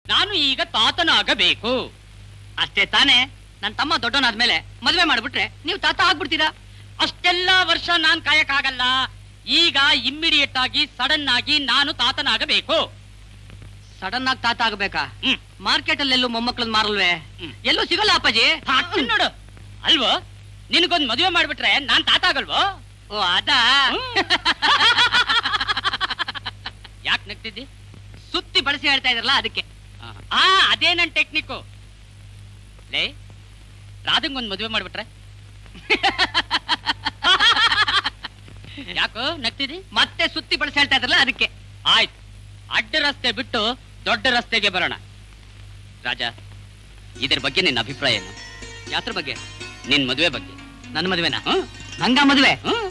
ನಾನು ಈಗ ತಾತನಾಗಬೇಕು ಅಷ್ಟೇ ತಾನೇ ನನ್ನ ತಮ್ಮ ದೊಡ್ಡವನಾದ್ಮೇಲೆ ಮದುವೆ ಮಾಡ್ಬಿಟ್ರೆ ನೀವು ತಾತ ಆಗ್ಬಿಡ್ತೀರಾ ಅಷ್ಟೆಲ್ಲ ವರ್ಷ ನಾನ್ ಕಾಯಕ್ಕಾಗಲ್ಲ ಈಗ ಇಮ್ಮಿಡಿಯೇಟ್ ಆಗಿ ಸಡನ್ ಆಗಿ ನಾನು ತಾತನಾಗಬೇಕು ಸಡನ್ ಆಗಿ ತಾತ ಆಗ್ಬೇಕಾ ಹ್ಮ್ ಮಾರ್ಕೆಟ್ ಅಲ್ಲಿ ಎಲ್ಲೂ ಮೊಮ್ಮಕ್ಕಳನ್ನ ಮಾರಲ್ವೇ ಹ್ಮ್. ಎಲ್ಲೂ ಸಿಗಲ್ಲ ಅಪ್ಪಾಜಿ ಹಾಕ್ತೀನಿ ನೋಡು ಅಲ್ವೋ ನಿನಗೊಂದ್ ಮದುವೆ ಮಾಡ್ಬಿಟ್ರೆ ನಾನ್ ತಾತ ಆಗಲ್ವೋ ಓ ಅದಾ ಯಾಕೆ ನಗ್ತಿದ್ದಿ ಸುತ್ತಿ ಬಳಸಿ ಹೇಳ್ತಾ ಇದ್ರಲ್ಲ ಅದಕ್ಕೆ ಆ ಅದೇ ನನ್ ಟೆಕ್ನಿಕ್ಕು ಲೇ ರಾಧಂಗೊಂದ್ ಮದುವೆ ಮಾಡ್ಬಿಟ್ರೆ ಯಾಕೋ ನಗ್ತಿದಿ ಮತ್ತೆ ಸುತ್ತಿ ಬಳಸಿ ಹೇಳ್ತಾ ಇದ್ರಲ್ಲ ಅದಕ್ಕೆ ಆಯ್ತು ಅಡ್ಡ ರಸ್ತೆ ಬಿಟ್ಟು ದೊಡ್ಡ ರಸ್ತೆಗೆ ಬರೋಣ ರಾಜ ಇದ್ರ ಬಗ್ಗೆ ನಿನ್ನ ಅಭಿಪ್ರಾಯ ಏನು ಯಾತ್ರ ಬಗ್ಗೆ ನಿನ್ ಮದುವೆ ಬಗ್ಗೆ ನನ್ನ ಮದುವೆನಾ ಹ್ಮ್? ನಂಗ ಮದುವೆ ಹ್ಮ್?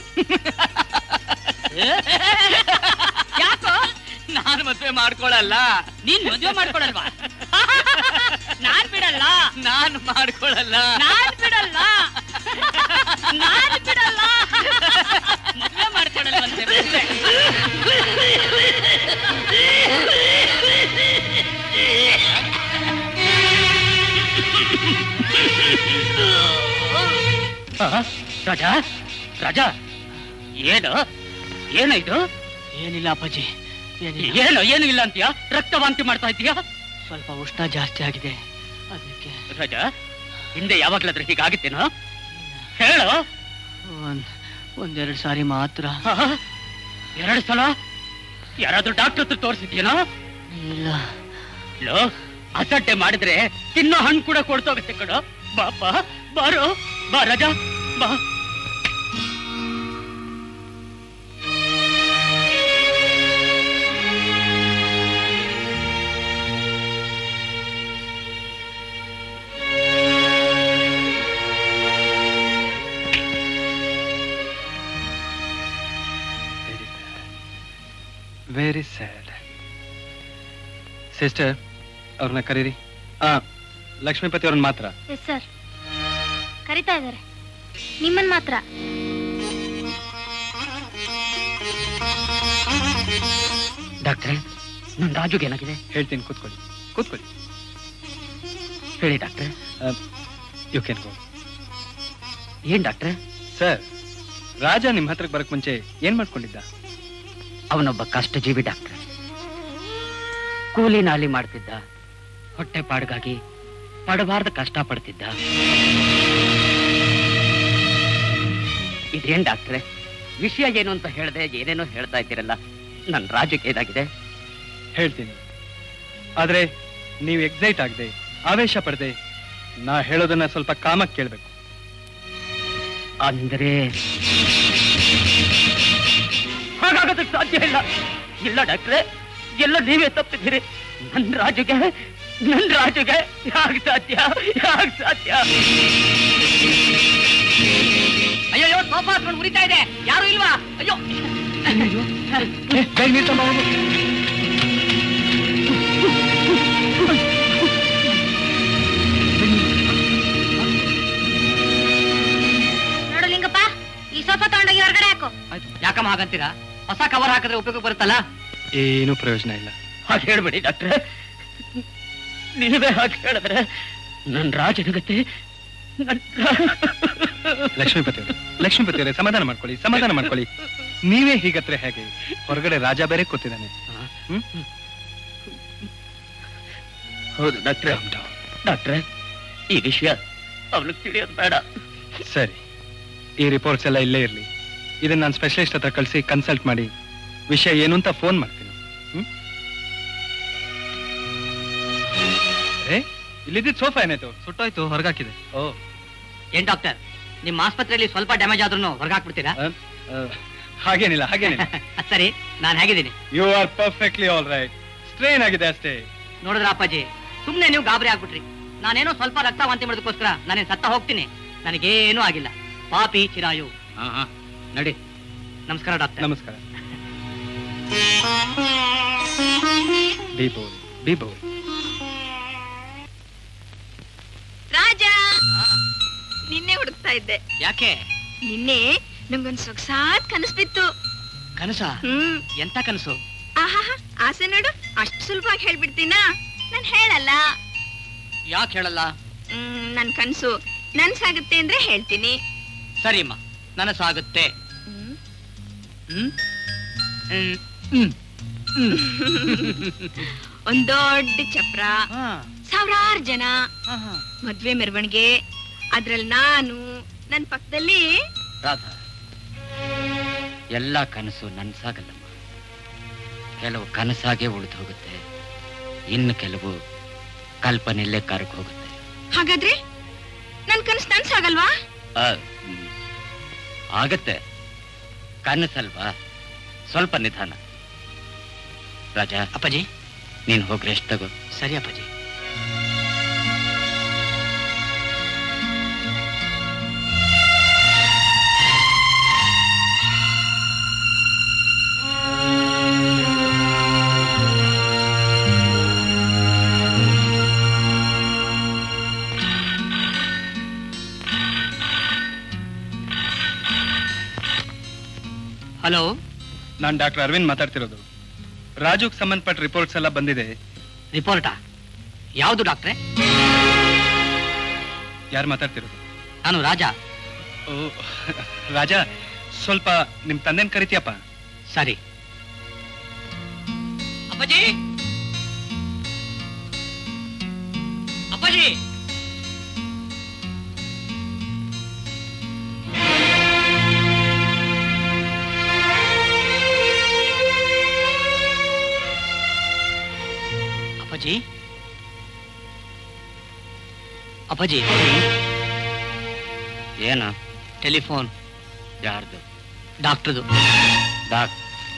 ಯಾಕೋ ನಾನು ಮದುವೆ ಮಾಡ್ಕೊಳಲ್ಲ ನೀನ್ ಮದುವೆ ಮಾಡ್ಕೊಳಲ್ವಾ ನಾನ್ ಬಿಡಲ್ಲ ನಾನು ಮಾಡ್ಕೊಳಲ್ಲ ನಾನ್ ಬಿಡಲ್ಲ ನಾನ್ ಬಿಡಲ್ಲ ಮದುವೆ ಮಾಡ್ಕೊಳಲ್ವಂತೆ ಮದುವೆ. ಆ, ರಾಜ ರಾಜ ಏನು ಏನಾಯ್ತು ಏನಿಲ್ಲ ಅಪ್ಪಾಜಿ ಏನಿಲ್ಲ ಏನು ಏನು ಇಲ್ಲ ಅಂತೀಯ ರಕ್ತವಾಂತಿ ಮಾಡ್ತಾ ಇದೀಯಾ ಸ್ವಲ್ಪ ಉಷ್ಣ ಜಾಸ್ತಿ ಆಗಿದೆ ಅದಕ್ಕೆ ರಾಜ ಹಿಂದೆ ಯಾವಾಗ್ಲಾದ್ರೂ ಹೀಗಾಗಿತ್ತೇನೋ ಹೇಳು ಒಂದ್ ಒಂದೆರಡು ಸಾರಿ ಮಾತ್ರ ಆ, ಎರಡು ಸಲ ಯಾರಾದ್ರೂ ಡಾಕ್ಟರ್ ಹತ್ರ ತೋರಿಸಿದ್ಯೇನೋ ಇಲ್ಲ ಲೋ ಅಸಡ್ಡೆ ಮಾಡಿದ್ರೆ ತಿನ್ನೋ ಹಣ್ಣು ಕೂಡ ಕೊಡ್ತೋಗತ್ತೆ ಕಣೋ ಬಾಪ ಬಾರೋ ಬಾ ರಾಜ ಬಾ ವೆರಿ ಸ್ಯಾಡ್ ಸಿಸ್ಟರ್ ಅವ್ರನ್ನ ಕರೀರಿ ಆ ಲಕ್ಷ್ಮೀಪತಿ ಅವ್ರನ್ನ ಮಾತ್ರ ಎಸ್ ಸರ್ ಕರಿತಾ ಇದ್ದಾರೆ ನಿಮ್ಮನ್ ಮಾತ್ರ ಡಾಕ್ಟ್ರೆ ನನ್ ರಾಜುಗೆ ಏನಾಗಿದೆ ಹೇಳ್ತೀನಿ ಕೂತ್ಕೊಳ್ಳಿ ಕೂತ್ಕೊಳ್ಳಿ ಹೇಳಿ ಡಾಕ್ಟ್ರೆ ಯು ಕ್ಯಾನ್ ಗೋ ಏನ್ ಡಾಕ್ಟ್ರೆ ಸರ್ ರಾಜ ನಿಮ್ಮ ಹತ್ರಕ್ಕೆ ಬರಕ್ ಮುಂಚೆ ಏನ್ ಮಾಡ್ಕೊಂಡಿದ್ದ ಅವನೊಬ್ಬ ಕಷ್ಟಜೀವಿ ಡಾಕ್ಟ್ರೆ ಕೂಲಿ ನಾಲಿ ಮಾಡ್ತಿದ್ದ ಹೊಟ್ಟೆ ಪಾಡ್ಗಾಗಿ ಪಡಬಾರ್ದ ಕಷ್ಟ ಪಡ್ತಿದ್ದ ಇದೇನ್ ಡಾಕ್ಟ್ರೆ ವಿಷಯ ಏನು ಅಂತ ಹೇಳ್ದೆ ಏನೇನೋ ಹೇಳ್ತಾ ಇದ್ದೀರಲ್ಲ ನನ್ ರಾಜಕ್ಕೆ ಏನಾಗಿದೆ ಹೇಳ್ತೀನಿ ಆದ್ರೆ ನೀವು ಎಕ್ಸೈಟ್ ಆಗದೆ ಆವೇಶ ಪಡದೆ ನಾ ಹೇಳೋದನ್ನ ಸ್ವಲ್ಪ ಕಾಮಕ್ ಕೇಳ್ಬೇಕು ಅಂದ್ರೆ ಹಾಗಾಗೋದಕ್ಕೆ ಸಾಧ್ಯ ಇಲ್ಲ ಇಲ್ಲ ಡಾಕ್ಟ್ರೆ ಎಲ್ಲ ನೀವೇ ತಪ್ಪಿದ್ದೀರಿ ನನ್ ರಾಜುಗೆ ನನ್ ರಾಜುಗೆ ಯಾಕೆ ಸಾಧ್ಯ ಯಾಕೆ ಸಾಧ್ಯ ಅಯ್ಯೋ ಕೋಪ ಹಾಕೊಂಡು ಉರಿತಾ ಇದೆ ಯಾರು ಇಲ್ವಾ ಅಯ್ಯೋ ನೋಡು ಲಿಂಗಪ್ಪ ಈ ಸೋಫಾ ತಗೊಂಡೋಗಿ ಹೊರಗಡೆ ಹಾಕು ಯಾಕಮ್ಮ ಹಾಗಂತೀರಾ ಹೊಸ ಕವರ್ ಹಾಕಿದ್ರೆ ಉಪಯೋಗ ಬರುತ್ತಲ್ಲ ಏನೂ ಪ್ರಯೋಜನ ಇಲ್ಲ ಹಾಗೆ ಹೇಳ್ಬೇಡಿ ಡಾಕ್ಟ್ರೆ ನೀವೇ ಹಾಗೆ ಹೇಳಿದ್ರೆ ನನ್ ರಾಜನಗತ್ತೆ ನನ್ ಲಕ್ಷ್ಮೀಪತಿ ಅವರೇ ಲಕ್ಷ್ಮೀಪತಿ ಅವರೇ ಸಮಾಧಾನ ಮಾಡ್ಕೊಳ್ಳಿ ಸಮಾಧಾನ ಮಾಡ್ಕೊಳ್ಳಿ ನೀವೇ ಹೀಗತ್ರೆ ಹೇಗೆ ಹೊರಗಡೆ ರಾಜ ಬೇರೆ ಕೂತಿದ್ದಾನೆ ಹ್ಮ್ ಹೌದು ಡಾಕ್ಟ್ರೆ ಡಾಕ್ಟ್ರೆ ಈ ವಿಷಯ ಅವನಿಗೆ ತಿಳಿಯೋದು ಬೇಡ ಸರಿ ಈ ರಿಪೋರ್ಟ್ಸ್ ಎಲ್ಲ ಇಲ್ಲೇ ಇರ್ಲಿ ಇದನ್ನ ನಾನು ಸ್ಪೆಷಲಿಸ್ಟ್ ಹತ್ರ ಕಳಿಸಿ ಕನ್ಸಲ್ಟ್ ಮಾಡಿ ವಿಷಯ ಏನು ಅಂತ ಫೋನ್ ಮಾಡ್ತೀನಿ ಹ್ಮ್ ಏ ಇಲ್ಲಿದ್ದಿದ್ ಸೋಫಾ ಏನಾಯ್ತು ಸುಟ್ಟೋಯ್ತು ಹೊರಗಾಕಿದೆ ಓ ಏನ್ ಡಾಕ್ಟರ್ ನಿಮ್ಮ ಆಸ್ಪತ್ರೆಯಲ್ಲಿ ಸ್ವಲ್ಪ ಡ್ಯಾಮೇಜ್ ಆದ್ರೂ ಹೊರಗಾಕ್ಬಿಡ್ತೀರಾ ಆ, ಆ, ಹಾಗೇನಿಲ್ಲ ಹಾಗೇನಿಲ್ಲ ಅದ್ ಸರಿ ನಾನ್ ಹೇಗಿದ್ದೀನಿ you are perfectly all right strain ಆಗಿದೆ ಅಷ್ಟೇ ನೋಡಿದ್ರ ಅಪ್ಪಾಜಿ ಸುಮ್ನೆ ನೀವು ಗಾಬರಿ ಆಗ್ಬಿಟ್ರಿ ನಾನೇನೋ ಸ್ವಲ್ಪ ರಕ್ತ ವಾಂತಿ ಮಾಡೋದಕ್ಕೋಸ್ಕರ ನಾನೇನ್ ಸತ್ತ ಹೋಗ್ತೀನಿ ನನಗೇನೂ ಆಗಿಲ್ಲ ಪಾಪಿ ಚಿರಾಯು ಹಾ ಹಾ ನಡಿ ನಮಸ್ಕಾರ ಡಾಕ್ಟರ್ ನಮಸ್ಕಾರ ಬಿ ಬೋಲ್ ಬಿ ಬೋಲ್ ರಾಜ ನಿನ್ನೆ ಹುಡುಕ್ತಾ ಇದ್ದೆ ಯಾಕೆ ನಿನ್ನೆ ನಂಗೊಂದ್ ಸೊಗಸಾದ್ ಕನಸು ಬಿತ್ತು ಕನಸ ಹ್ಮ್ ಎಂತ ಕನಸು ಆಹಾ ಆಸೆ ನೋಡು ಅಷ್ಟು ಸುಲಭವಾಗಿ ಹೇಳ್ಬಿಡ್ತೀನಾ ನಾನು ಹೇಳಲ್ಲ ಯಾಕೆ ಹೇಳಲ್ಲ ಹ್ಮ್, ನನ್ ಕನ್ಸು ನನ್ಸಾಗುತ್ತೆ ಅಂದ್ರೆ ಹೇಳ್ತೀನಿ ಸರಿಮ್ಮ ನನಸಾಗುತ್ತೆ ಹ್ಮ್. ಹ್ಮ್ ಹ್ಮ್ ಹ್ಮ್ ಒಂದ್ ದೊಡ್ಡ ಚಪ್ರ ಹಾ, ಸಾವಿರಾರು ಜನ ಹಾ, ಹಾ. ಮದ್ವೆ ಮೆರವಣಿಗೆ ಅದ್ರಲ್ಲಿ ನಾನು ನನ್ ಪಕ್ಕದಲ್ಲಿ ರಾಧಾ ಎಲ್ಲ ಕನಸು ನನ್ಸಾಗಲ್ಲಮ್ಮ ಕೆಲವು ಕನಸಾಗೆ ಉಳಿದು ಹೋಗುತ್ತೆ ಇನ್ನು ಕೆಲವು ಕಲ್ಪನೆಯಲ್ಲೇ ಕರಗ್ ಹೋಗುತ್ತೆ ಹಾಗಾದ್ರೆ ನನ್ ಕನಸು ನನ್ಸಾಗಲ್ವಾ ಆ, ಹ್ಮ್. ಆಗತ್ತೆ ಕನಸಲ್ವಾ ಸ್ವಲ್ಪ ನಿಧಾನ ರಾಜಾ ಅಪ್ಪಾಜಿ ನೀನ್ ಹೋಗಿ ರೆಸ್ಟ್ ತಗೋ ಸರಿ ಅಪ್ಪಾಜಿ ಹಲೋ ನಾನು ಡಾಕ್ಟರ್ ಅರವಿಂದ್ ಮಾತಾಡ್ತಿರೋದು ರಾಜುಗ್ ಸಂಬಂಧಪಟ್ಟ ರಿಪೋರ್ಟ್ಸ್ ಎಲ್ಲ ಬಂದಿದೆ ರಿಪೋರ್ಟಾ ಯಾವುದು ಡಾಕ್ಟ್ರೆ ಯಾರು ಮಾತಾಡ್ತಿರೋದು ನಾನು ರಾಜ ಓ ರಾಜ ಸ್ವಲ್ಪ ನಿಮ್ ತಂದೆನ್ ಕರಿತೀಯಪ್ಪ ಸರಿ ಅಪ್ಪಾಜಿ ಅಪ್ಪಾಜಿ ಅಪ್ಪಾಜಿ ಅಪ್ಪಾಜಿ ಏನು ಟೆಲಿಫೋನ್ ಯಾರ್ದು ಡಾಕ್ಟ್ರದು ಡಾಕ್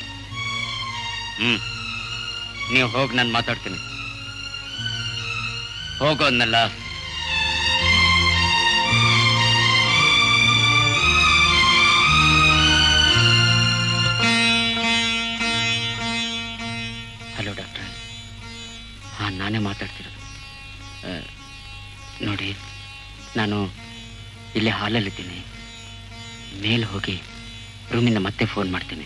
ಹ್ಮ್ ನೀವು ಹೋಗಿ ನಾನು ಮಾತಾಡ್ತೀನಿ ಹೋಗೋ ಅನ್ನಲ್ಲ ಹಲೋ ಡಾಕ್ಟ್ರೆ ಹಾ ನಾನೇ ಮಾತಾಡ್ತಿರೋದು ಆ, ನೋಡಿ ನಾನು ಇಲ್ಲಿ ಹಾಲಲ್ಲಿದ್ದೀನಿ ಮೇಲೆ ಹೋಗಿ ರೂಮಿಂದ ಮತ್ತೆ ಫೋನ್ ಮಾಡ್ತೀನಿ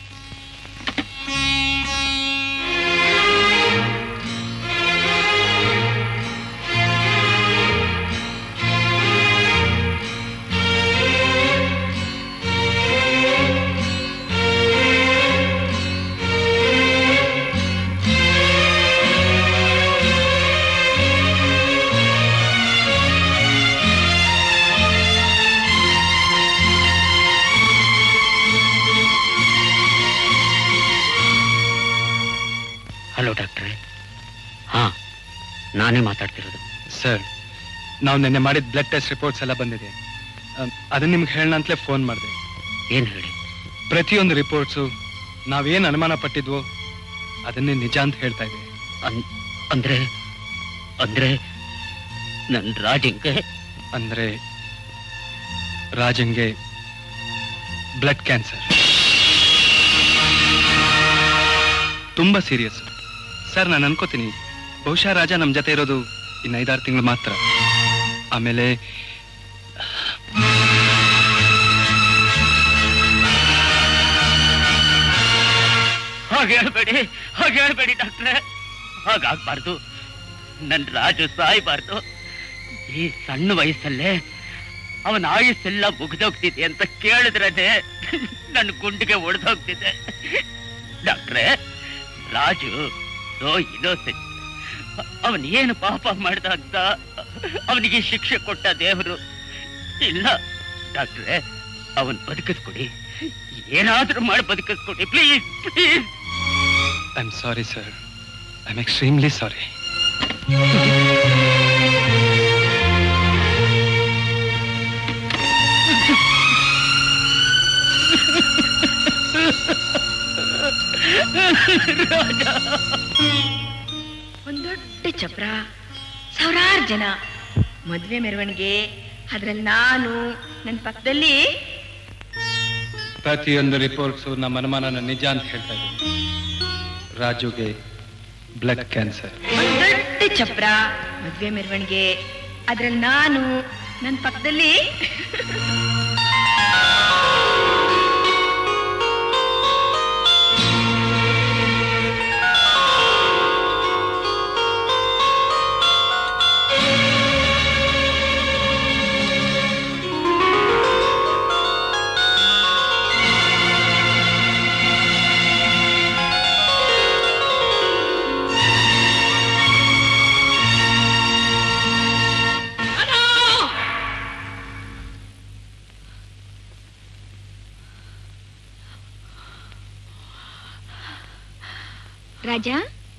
ಹಲೋ ಡಾಕ್ಟ್ರೆ ಹಾ ನಾನೇ ಮಾತಾಡ್ತಿರೋದು ಸರ್ ನಾವು ನಿನ್ನೆ ಮಾಡಿದ ಬ್ಲಡ್ ಟೆಸ್ಟ್ ರಿಪೋರ್ಟ್ಸ್ ಎಲ್ಲ ಬಂದಿದೆ ಅಮ್, ಅದನ್ನ ನಿಮ್ಗೆ ಹೇಳೋಣ ಅಂತಲೇ ಫೋನ್ ಮಾಡಿದೆ ಏನ್ ಹೇಳಿ ಪ್ರತಿಯೊಂದು ರಿಪೋರ್ಟ್ಸು ನಾವೇನ್ ಅನುಮಾನ ಪಟ್ಟಿದ್ವೋ ಅದನ್ನೇ ನಿಜ ಅಂತ ಹೇಳ್ತಾ ಇದೆ ಅನ್- ಅಂದ್ರೆ ಅಂದ್ರೆ ನನ್ ರಾಜಿಂಗೆ ಅಂದ್ರೆ ರಾಜಂಗೆ ಬ್ಲಡ್ ಕ್ಯಾನ್ಸರ್ ತುಂಬಾ ಸೀರಿಯಸ್ ಸರ್ ನಾನು ಅನ್ಕೋತೀನಿ ಬಹುಶಃ ರಾಜ ನಮ್ ಜೊತೆ ಇರೋದು ಇನ್ನು ಐದಾರು ತಿಂಗಳು ಮಾತ್ರ ಆಮೇಲೆ ಹಾಗೆ ಹೇಳ್ಬೇಡಿ ಹಾಗೆ ಹೇಳ್ಬೇಡಿ ಡಾಕ್ಟ್ರೆ ಹಾಗಾಗ್ಬಾರ್ದು ನನ್ ರಾಜು ಸಾಯ್ಬಾರ್ದು ಈ ಸಣ್ಣ ವಯಸ್ಸಲ್ಲೇ ಅವನ ಆಯುಸ್ಸೆಲ್ಲ ಮುಗ್ದೋಗ್ತಿದೆ ಅಂತ ಕೇಳಿದ್ರನೆ ನನ್ನ ಗುಂಡಿಗೆ ಒಡೆದೋಗ್ತಿದೆ ಡಾಕ್ಟ್ರೆ ರಾಜು ನೋ ಇನ್ನೋಸೆಂಟ್ ಅವನ್ ಏನು ಪಾಪ ಮಾಡ್ದ ಅಂತ ಅವನಿಗೆ ಶಿಕ್ಷೆ ಕೊಟ್ಟ ದೇವರು ಇಲ್ಲ ಡಾಕ್ಟ್ರೆ ಅವನ್ ಬದುಕಿಸ್ಕೊಡಿ ಏನಾದ್ರೂ ಮಾಡಿ ಬದುಕಿಸ್ಕೊಡಿ please please I am sorry sir I am extremely sorry ಒಂದ್ ದೊಡ್ಡ ಚಪ್ರ ಸಾವಿರಾರು ಜನ ಮದ್ವೆ ಮೆರವಣಿಗೆ ಅದ್ರಲ್ಲಿ ನಾನು ನನ್ ಪಕ್ಕದಲ್ಲಿ ಪ್ರತಿಯೊಂದು ರಿಪೋರ್ಟ್ಸು ನಮ್ಮ ಅನುಮಾನನ ನಿಜ ಅಂತ ಹೇಳ್ತಾ ಇದ್ದೀವಿ ರಾಜುಗೆ ಬ್ಲಡ್ ಕ್ಯಾನ್ಸರ್ ಒಂದ್ ದೊಡ್ಡ ಚಪ್ರ ಮದ್ವೆ ಮೆರವಣಿಗೆ ಅದ್ರಲ್ಲಿ ನಾನು ನನ್ ಪಕ್ಕದಲ್ಲಿ ರಾಜಾ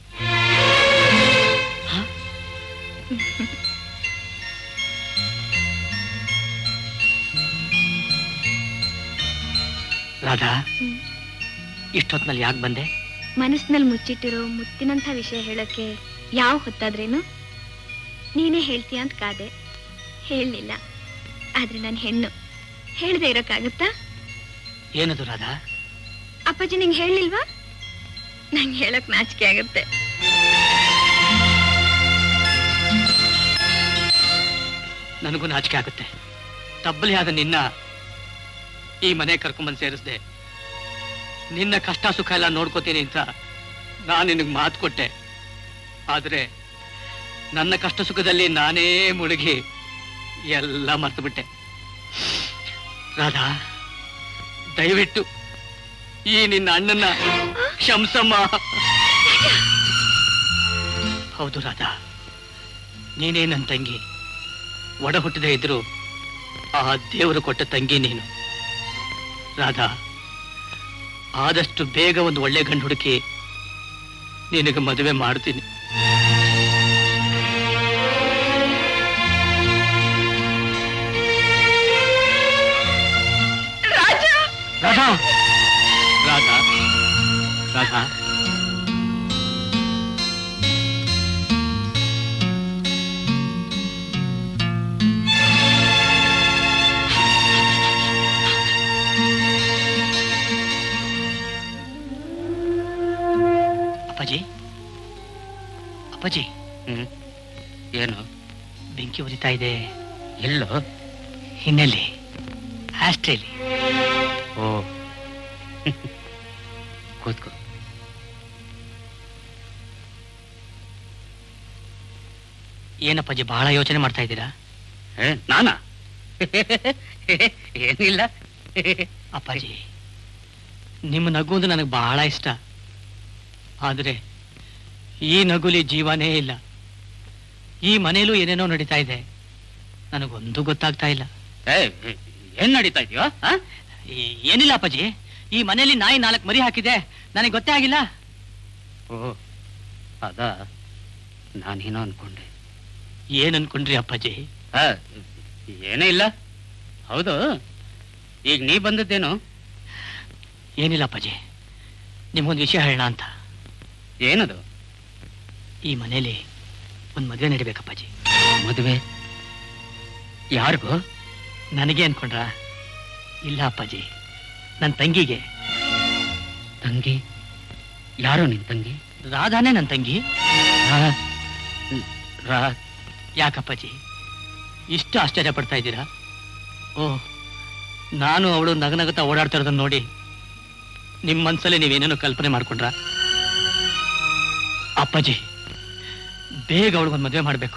ರಾಧಾ ಹ್ಮ್. ಇಷ್ಟೊತ್ನಲ್ಲಿ ಯಾಕೆ ಬಂದೆ ಮನಸ್ಸಿನಲ್ಲಿ ಮುಚ್ಚಿಟ್ಟಿರೋ ಮುತ್ತಿನಂಥ ವಿಷಯ ಹೇಳಕ್ಕೆ ಯಾವ ಹೊತ್ತಾದ್ರೇನು ನೀನೇ ಹೇಳ್ತೀಯ ಅಂತ ಕಾದೆ ಹೇಳಲಿಲ್ಲ ಆದ್ರೆ ನಾನು ಹೆಣ್ಣು ಹೇಳ್ದೆ ಇರೋಕ್ಕಾಗುತ್ತಾ ಏನದು ರಾಧಾ ಅಪ್ಪಾಜಿ ನಿಂಗೆ ಹೇಳಲಿಲ್ವಾ ನಂಗೆ ಹೇಳಕ್ ನಾಚಿಕೆ ಆಗುತ್ತೆ ನನಗೂ ನಾಚಿಕೆ ಆಗುತ್ತೆ ತಬ್ಬಲಿ ಆದ ನಿನ್ನ ಈ ಮನೆ ಕರ್ಕೊಂಬಂದು ಸೇರಿಸ್ದೆ ನಿನ್ನ ಕಷ್ಟ ಸುಖ ಎಲ್ಲ ನೋಡ್ಕೋತೀನಿ ಅಂತ ನಾನು ನಿನಗೆ ಮಾತು ಕೊಟ್ಟೆ ಆದ್ರೆ ನನ್ನ ಕಷ್ಟ ಸುಖದಲ್ಲಿ ನಾನೇ ಮುಳುಗಿ ಎಲ್ಲ ಮರ್ತು ಬಿಟ್ಟೆ ರಾಧಾ ದಯವಿಟ್ಟು ಈ ನಿನ್ನ ಅಣ್ಣನ ಕ್ಷಮ್ಸಮ್ಮ ಹೌದು ರಾಧಾ ನೀನೇ ನನ್ನ ತಂಗಿ ಒಡ ಹುಟ್ಟದೇ ಇದ್ರು ಆ ದೇವರು ಕೊಟ್ಟ ತಂಗಿ ನೀನು ರಾಧಾ ಆದಷ್ಟು ಬೇಗ ಒಂದು ಒಳ್ಳೆ ಗಂಡು ಹುಡುಕಿ ನಿನಗೆ ಮದುವೆ ಮಾಡ್ತೀನಿ ರಾಧಾ ರಾಧಾ ರಾಧಾ ಅಪ್ಪಾಜಿ ಅಪ್ಪಾಜಿ ಹ್ಮ್ ಏನು ಬೆಂಕಿ ಉರಿತಾ ಇದೆ ಎಲ್ಲೋ ಹಿನ್ನೆಲೆ ಆಸ್ಟ್ರೇಲಿ ಓ ಕೂತ್ಕೋ ಏನಪ್ಪಾಜಿ ಬಹಳ ಯೋಚನೆ ಮಾಡ್ತಾ ಇದ್ದೀರಾ ಏ, ನಾನಾ ಏನಿಲ್ಲ ಅಪ್ಪಾಜಿ ನಿಮ್ಮ ನಗುವುದು ನನಗೆ ಬಹಳ ಇಷ್ಟ ಆದರೆ ಈ ನಗುಲಿ ಜೀವನೇ ಇಲ್ಲ ಈ ಮನೆಯಲ್ಲೂ ಏನೇನೋ ನಡೀತಾ ಇದೆ ನನಗೊಂದು ಗೊತ್ತಾಗ್ತಾ ಇಲ್ಲ ಏ, ಏನ್ ನಡೀತಾ ಇದೆಯೋ ಈ- ಏನಿಲ್ಲ ಅಪ್ಪಾಜಿ ಈ ಮನೆಯಲ್ಲಿ ನಾಯಿ ನಾಲ್ಕು ಮರಿ ಹಾಕಿದೆ ನನಗೆ ಗೊತ್ತೇ ಆಗಿಲ್ಲ ಓ ಅದ ನಾನೇನೋ ಅನ್ಕೊಂಡೆ ಏನ್ ಅನ್ಕೊಂಡ್ರಿ ಅಪ್ಪಾಜಿ ಆ, ಏನೇ ಇಲ್ಲ ಹೌದು ಈಗ ನೀ ಬಂದದ್ದೇನು ಏನಿಲ್ಲ ಅಪ್ಪಾಜಿ ನಿಮ್ಗೊಂದು ವಿಷಯ ಹೇಳೋಣ ಅಂತ ಏನದು ಈ ಮನೆಯಲ್ಲಿ ಒಂದು ಮದುವೆ ನಡಿಬೇಕಪ್ಪಾಜಿ ಮದುವೆ ಯಾರಿಗೂ ನನಗೆ ಅನ್ಕೊಂಡ್ರ ಇಲ್ಲ ಅಪ್ಪಾಜಿ ನನ್ನ ತಂಗಿಗೆ ತಂಗಿ ಯಾರೋ ನಿನ್ ತಂಗಿ ರಾಧಾನೇ ನನ್ನ ತಂಗಿ ರಾ- ರಾ ಯಾಕಪ್ಪಾಜಿ ಇಷ್ಟು ಆಶ್ಚರ್ಯ ಪಡ್ತಾ ಇದ್ದೀರಾ ಓ ನಾನು ಅವಳು ನಗನಗತ ಓಡಾಡ್ತಾ ಇರೋದನ್ನ ನೋಡಿ ನಿಮ್ಮ ಮನ್ಸಲ್ಲಿ ನೀವೇನೇನೋ ಕಲ್ಪನೆ ಮಾಡ್ಕೊಂಡ್ರ ಅಪ್ಪಾಜಿ ಬೇಗ ಅವಳಿಗೊಂದು ಮದುವೆ ಮಾಡಬೇಕು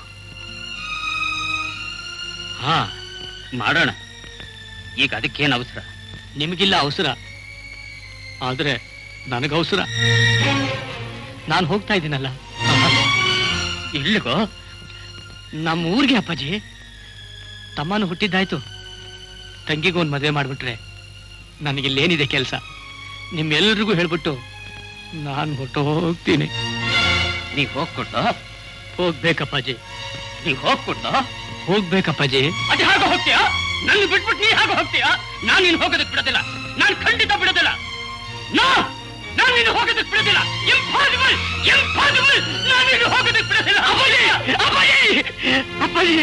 ಹಾ ಮಾಡೋಣ ಈಗ ಅದಕ್ಕೇನು ಅವಸರ ನಿಮಗಿಲ್ಲ ಅವಸರ ಆದ್ರೆ ನನಗೆ ಅವಸರ ನಾನು ಹೋಗ್ತಾ ಇದ್ದೀನಲ್ಲ ಇಲ್ಲಿಗೋ ನಮ್ಮ ಊರಿಗೆ ಅಪ್ಪಾಜಿ ತಮ್ಮನು ಹುಟ್ಟಿದ್ದಾಯ್ತು ತಂಗಿಗೂ ಒಂದು ಮದುವೆ ಮಾಡ್ಬಿಟ್ರೆ ನನಗಿಲ್ಲೇನಿದೆ ಕೆಲಸ ನಿಮ್ಮೆಲ್ರಿಗೂ ಹೇಳ್ಬಿಟ್ಟು ನಾನು ಹೊಟ್ಟು ಹೋಗ್ತೀನಿ ನೀ ಹೋಗ್ಕೊಟ್ಟು ಹೋಗ್ಬೇಕಪ್ಪಾಜಿ ನೀ ಹೋಗ್ಕೊಟ್ಟು ಹೋಗ್ಬೇಕಪ್ಪಾಜಿ ಅದು ಹಾಗೆ ಹೋಗ್ತೀಯಾ ನನ್ನ ಬಿಟ್ಬಿಟ್ಟು ನೀ ಹಾಗೆ ಹೋಗ್ತೀಯಾ ನಾನು ನೀನು ಹೋಗೋದಕ್ಕೆ ಬಿಡೋದಿಲ್ಲ ನಾನು ಖಂಡಿತ ಬಿಡೋದಿಲ್ಲ ನೋ ನಾನು ನೀನು ಹೋಗೋದಕ್ಕೆ ಬಿಡೋದಿಲ್ಲ ಇಂಪಾಸಿಬಲ್ ಇಂಪಾಸಿಬಲ್ ನಾನು ನೀನು ಹೋಗೋದಕ್ಕೆ ಬಿಡೋದಿಲ್ಲ ಅಪ್ಪಾಜಿ ಅಪ್ಪಾಜಿ ಅಪ್ಪಾಜಿ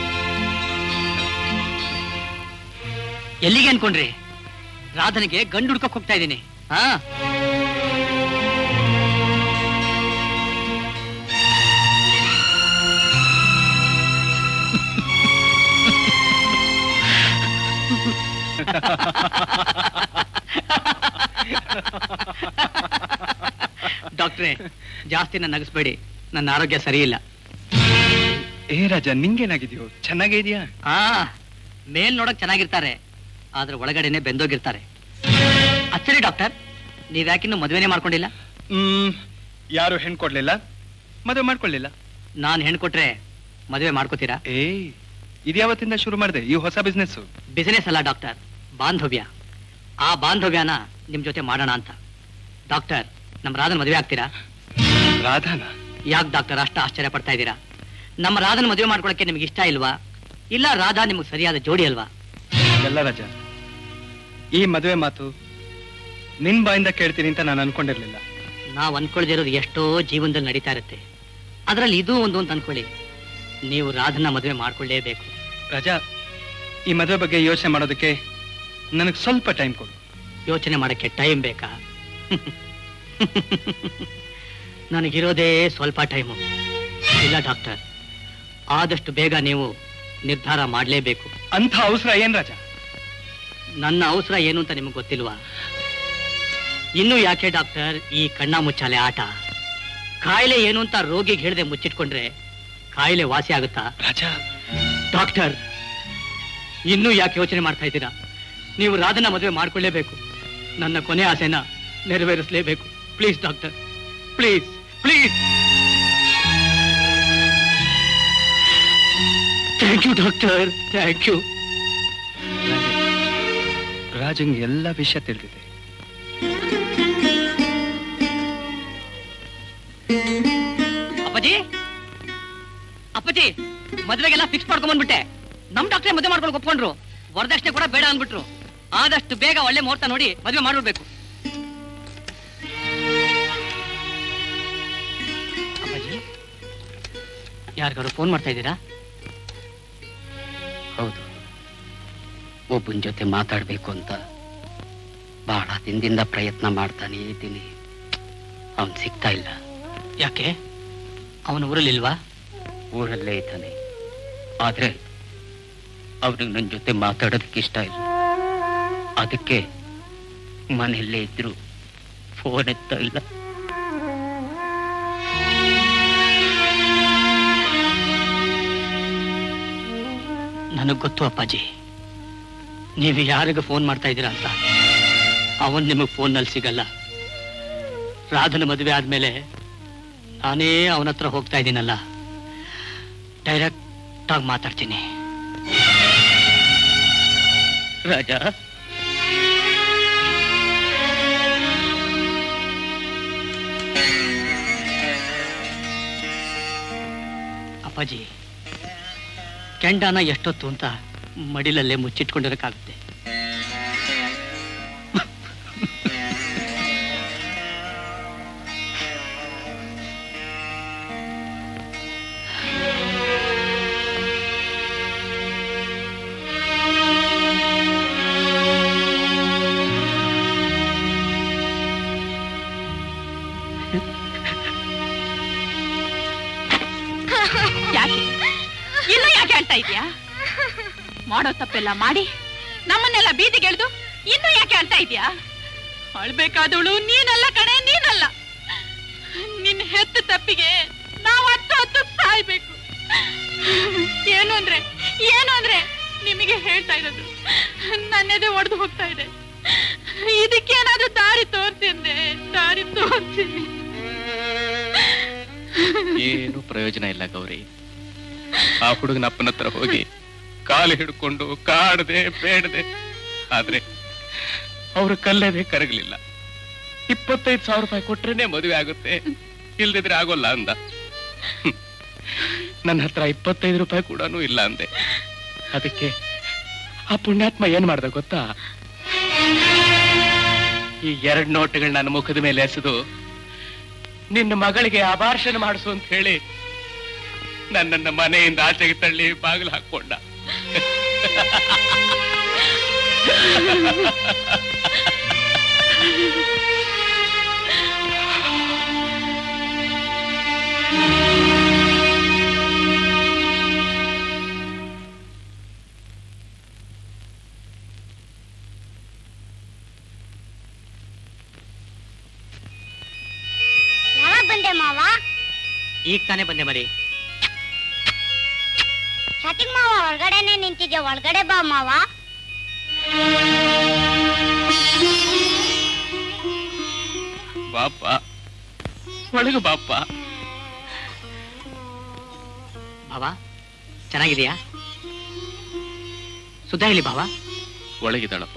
ಎಲ್ಲಿಗೆ ಅನ್ಕೊಂಡ್ರಿ ರಾಧನಿಗೆ ಗಂಡು ಹುಡ್ಕಕ್ ಹೋಗ್ತಾ ಇದ್ದೀನಿ ಹಾ ಡಾಕ್ಟ್ರೇ ಜಾಸ್ತಿ ನನ್ನ ನಗಿಸ್ಬೇಡಿ ನನ್ನ ಆರೋಗ್ಯ ಸರಿ ಇಲ್ಲ ಏ ರಾಜ ನಿಂಗೇನಾಗಿದೆಯೋ ಚೆನ್ನಾಗೇ ಇದೆಯಾ ಆ ಮೇಲ್ ನೋಡಕ್ ಚೆನ್ನಾಗಿರ್ತಾರೆ ಆದ್ರೆ ಒಳಗಡೆನೆ ಬೆಂದೋಗಿರ್ತಾರೆ ಅಚ್ಚರಿ ಡಾಕ್ಟರ್ ನೀವ್ ಯಾಕಿನ್ನು ಮದುವೆನೇ ಮಾಡ್ಕೊಂಡಿಲ್ಲ ಹ್ಮ್ ಯಾರು ಹೆಣ್ ಕೊಡ್ಲಿಲ್ಲ ಮದುವೆ ಮಾಡ್ಕೊಳ್ಳಿಲ್ಲ ನಾನ್ ಹೆಣ್ ಕೊಟ್ರೆ ಮದುವೆ ಮಾಡ್ಕೋತೀರಾ ಏ ಇದ್ಯಾವತ್ತಿಂದ ಶುರು ಮಾಡಿದೆ ಈ ಹೊಸ ಬಿಸ್ನೆಸ್ ಬಿಸಿನೆಸ್ ಅಲ್ಲ ಡಾಕ್ಟರ್ ಬಾಂಧವ್ಯ ಆ ಬಾಂಧವ್ಯನ ನಿಮ್ ಜೊತೆ ಮಾಡೋಣ ಅಂತ ಡಾಕ್ಟರ್ ನಮ್ ರಾಧನ್ ಮದುವೆ ಆಗ್ತೀರಾ ರಾಧಾನ ಯಾಕೆ ಡಾಕ್ಟರ್ ಅಷ್ಟು ಆಶ್ಚರ್ಯ ಪಡ್ತಾ ಇದ್ದೀರಾ ನಮ್ಮ ರಾಧನ ಮದುವೆ ಮಾಡ್ಕೊಳಕ್ಕೆ ನಿಮ್ಗೆ ಇಷ್ಟ ಇಲ್ವಾ ಇಲ್ಲ ರಾಧಾ ನಿಮ್ಗೆ ಸರಿಯಾದ ಜೋಡಿ ಅಲ್ವಾ ಎಲ್ಲ ರಜ ಈ ಮದುವೆ ಮಾತು ನಿನ್ ಬಾಯಿಂದ ಕೇಳ್ತೀನಿ ಅಂತ ನಾನು ಅನ್ಕೊಂಡಿರ್ಲಿಲ್ಲ ನಾವು ಅನ್ಕೊಳ್ದಿರೋದು ಎಷ್ಟೋ ಜೀವನದಲ್ಲಿ ನಡೀತಾ ಇರುತ್ತೆ ಅದರಲ್ಲಿ ಇದು ಒಂದು ಅಂತ ಅನ್ಕೊಳ್ಳಿ ನೀವು ರಾಧನ ಮದುವೆ ಮಾಡ್ಕೊಳ್ಳೇಬೇಕು ರಜಾ ಈ ಮದುವೆ ಬಗ್ಗೆ ಯೋಚನೆ ಮಾಡೋದಕ್ಕೆ ನನಗೆ ಸ್ವಲ್ಪ ಟೈಮ್ ಕೊಡು ಯೋಚನೆ ಮಾಡಕ್ಕೆ ಟೈಮ್ ಬೇಕಾ ನನಗಿರೋದೇ ಸ್ವಲ್ಪ ಟೈಮು ಇಲ್ಲ ಡಾಕ್ಟರ್ ಆದಷ್ಟು ಬೇಗ ನೀವು ನಿರ್ಧಾರ ಮಾಡಲೇಬೇಕು ಅಂಥ ಅವಸರ ಏನ್ ರಾಜ ನನ್ನ ಅವಸರ ಏನು ಅಂತ ನಿಮಗೆ ಗೊತ್ತಿಲ್ವಾ ಇನ್ನು ಯಾಕೆ ಡಾಕ್ಟರ್ ಈ ಕಣ್ಣ ಮುಚ್ಚಾಲೆ ಆಟ ಕಾಯಿಲೆ ಏನು ಅಂತ ರೋಗಿಗೆ ಹೇಳದೆ ಮುಚ್ಚಿಟ್ಕೊಂಡ್ರೆ ಕಾಯಿಲೆ ವಾಸಿ ಆಗುತ್ತಾ ರಾಜಾ ಡಾಕ್ಟರ್ ಇನ್ನೂ ಯಾಕೆ ಯೋಚನೆ ಮಾಡ್ತಾ ಇದ್ದೀರಾ ನೀವು ರಾಧನ ಮದುವೆ ಮಾಡ್ಕೊಳ್ಳೇಬೇಕು ನನ್ನ ಕೊನೆ ಆಸೆನ ನೆರವೇರಿಸಲೇಬೇಕು please doctor please please thank you doctor thank you ರಾಜಂಗೆ ಎಲ್ಲ ವಿಷಯ ತಿಳಿದಿದೆ ಅಪ್ಪಾಜಿ ಅಪ್ಪಾಜಿ ಮದುವೆಗೆಲ್ಲ ಫಿಕ್ಸ್ ಮಾಡ್ಕೊಂಡ್ ಬಂದ್ಬಿಟ್ಟೆ ನಮ್ ಡಾಕ್ಟ್ರೇ ಮದುವೆ ಮಾಡ್ಕೊಂಡು ಒಪ್ಕೊಂಡ್ರು ವರದಕ್ಷಿಣೆ ಕೂಡ ಬೇಡ ಅಂದ್ಬಿಟ್ರು ಆದಷ್ಟು ಬೇಗ ಒಳ್ಳೆ ಮುಹೂರ್ತ ನೋಡಿ ಮದುವೆ ಮಾಡ್ಬಿಡ್ಬೇಕು ಅಪ್ಪಾಜಿ ಯಾರಿಗಾರು ಫೋನ್ ಮಾಡ್ತಾ ಇದ್ದೀರಾ ಹೌದು ಒಬ್ಬನ ಜೊತೆ ಮಾತಾಡ್ಬೇಕು ಅಂತ ಬಹಳ ದಿನದಿಂದ ಪ್ರಯತ್ನ ಮಾಡ್ತಾನೆ ಇದ್ದೀನಿ ಅವನ್ ಸಿಗ್ತಾ ಇಲ್ಲ ಯಾಕೆ ಅವನ ಊರಲ್ಲಿಲ್ವಾ ಊರಲ್ಲೇ ಇದ್ದಾನೆ ಆದ್ರೆ ಅವ್ನಿಗೆ ನನ್ನ ಜೊತೆ ಮಾತಾಡೋದಕ್ಕೆ ಇಷ್ಟ ಇಲ್ಲ ಅದಕ್ಕೆ ಮನೆಯಲ್ಲೇ ಇದ್ರು ಫೋನ್ ಎತ್ತ ಇಲ್ಲ ನನಗ್ ಗೊತ್ತು ಅಪ್ಪಾಜಿ ನೀವು ಯಾರಿಗ ಫೋನ್ ಮಾಡ್ತಾ ಇದ್ದೀರಾ ಅಂತ ಅವನ್ ನಿಮಗ್ ಫೋನ್ನಲ್ಲಿ ಸಿಗಲ್ಲ ರಾಧನ ಮದುವೆ ಆದ್ಮೇಲೆ ನಾನೇ ಅವನ ಹತ್ರ ಹೋಗ್ತಾ ಇದ್ದೀನಲ್ಲ ಡೈರೆಕ್ಟ್ ಆಗಿ ಮಾತಾಡ್ತೀನಿ ರಾಜ ಅಪ್ಪಾಜಿ ಕೆಂಡಾನ ಎಷ್ಟೊತ್ತು ಅಂತ ಮಡಿಲಲ್ಲೇ ಮುಚ್ಚಿಟ್ಕೊಂಡಿರಕ್ಕಾಗುತ್ತೆ ಯಾಕೆ ಇನ್ನು ಯಾಕೆ ಅಳ್ತಾ ಇದೀಯಾ ಮಾಡೋ ತಪ್ಪೆಲ್ಲ ಮಾಡಿ ನಮ್ಮನ್ನೆಲ್ಲ ಬೀದಿಗೆಳ್ದು ಇನ್ನು ಯಾಕೆ ಅಳ್ತಾ ಇದೀಯಾ ಅಳ್ಬೇಕಾದವಳು ನೀನಲ್ಲ ಕಣೆ ನೀನಲ್ಲ ನಿನ್ನ ಹೆತ್ತ ತಪ್ಪಿಗೆ ನಾವು ಹತ್ತು ಹತ್ತು ಸಾಯ್ಬೇಕು ಏನು ಅಂದ್ರೆ ಏನು ಅಂದ್ರೆ ನಿಮಗೆ ಹೇಳ್ತಾ ಇರೋದು ನನ್ನೆದೆ ಒಡೆದು ಹೋಗ್ತಾ ಇದೆ ಇದಕ್ಕೇನಾದ್ರೂ ದಾರಿ ತೋರ್ಸಿಂದೆ ದಾರಿ ತೋರ್ಸಿನಿ ಏನು ಪ್ರಯೋಜನ ಇಲ್ಲ ಗೌರಿ ಆ ಹುಡುಗನ ಅಪ್ಪನ ಹತ್ರ ಹೋಗಿ ಕಾಲು ಹಿಡ್ಕೊಂಡು ಕಾಡದೆ ಬೇಡದೆ ಆದ್ರೆ ಅವ್ರ ಕಲ್ಲದೆ ಕರಗಲಿಲ್ಲ ಇಪ್ಪತ್ತೈದು ಸಾವಿರ ರೂಪಾಯಿ ಕೊಟ್ರೇನೆ ಮದುವೆ ಆಗುತ್ತೆ ಇಲ್ದಿದ್ರೆ ಆಗೋಲ್ಲ ಅಂದ ಹ್ಮ್. ನನ್ನ ಹತ್ರ ಇಪ್ಪತ್ತೈದು ರೂಪಾಯಿ ಕೂಡ ಇಲ್ಲ ಅಂದೆ ಅದಕ್ಕೆ ಆ ಪುಣ್ಯಾತ್ಮ ಏನ್ ಮಾಡ್ದ ಗೊತ್ತಾ ಈ ಎರಡ್ ನೋಟುಗಳು ನನ್ನ ಮುಖದ ಮೇಲೆ ಎಸೆದು ನಿನ್ನ ಮಗಳಿಗೆ ಅಭಾಷಣ ಮಾಡಿಸು ಅಂತ ಹೇಳಿ ನನ್ನನ್ನ ಮನೆಯಿಂದ ಆಚೆಗೆ ತಳ್ಳಿ ಬಾಗಿಲು ಹಾಕೊಂಡ ಯಾವಾಗ ಬಂದೆ ಮಾವ ಈಗ ತಾನೇ ಬಂದೆ ಮರಿ ಶಟಿಂಗ್ ಮಾವ ಹೊರಗಡೆನೆ ನಿಂತಿದ್ಯಾ ಒಳಗಡೆ ಬಾ ಮಾವ ಬಾಪ ಒಳಗೆ ಬಾಪ ಭಾವ ಚೆನ್ನಾಗಿದೆಯಾ ಸುಧಾ ಹೇಳಿ ಭಾವ ಒಳಗಿದ್ದಾಳಪ್ಪ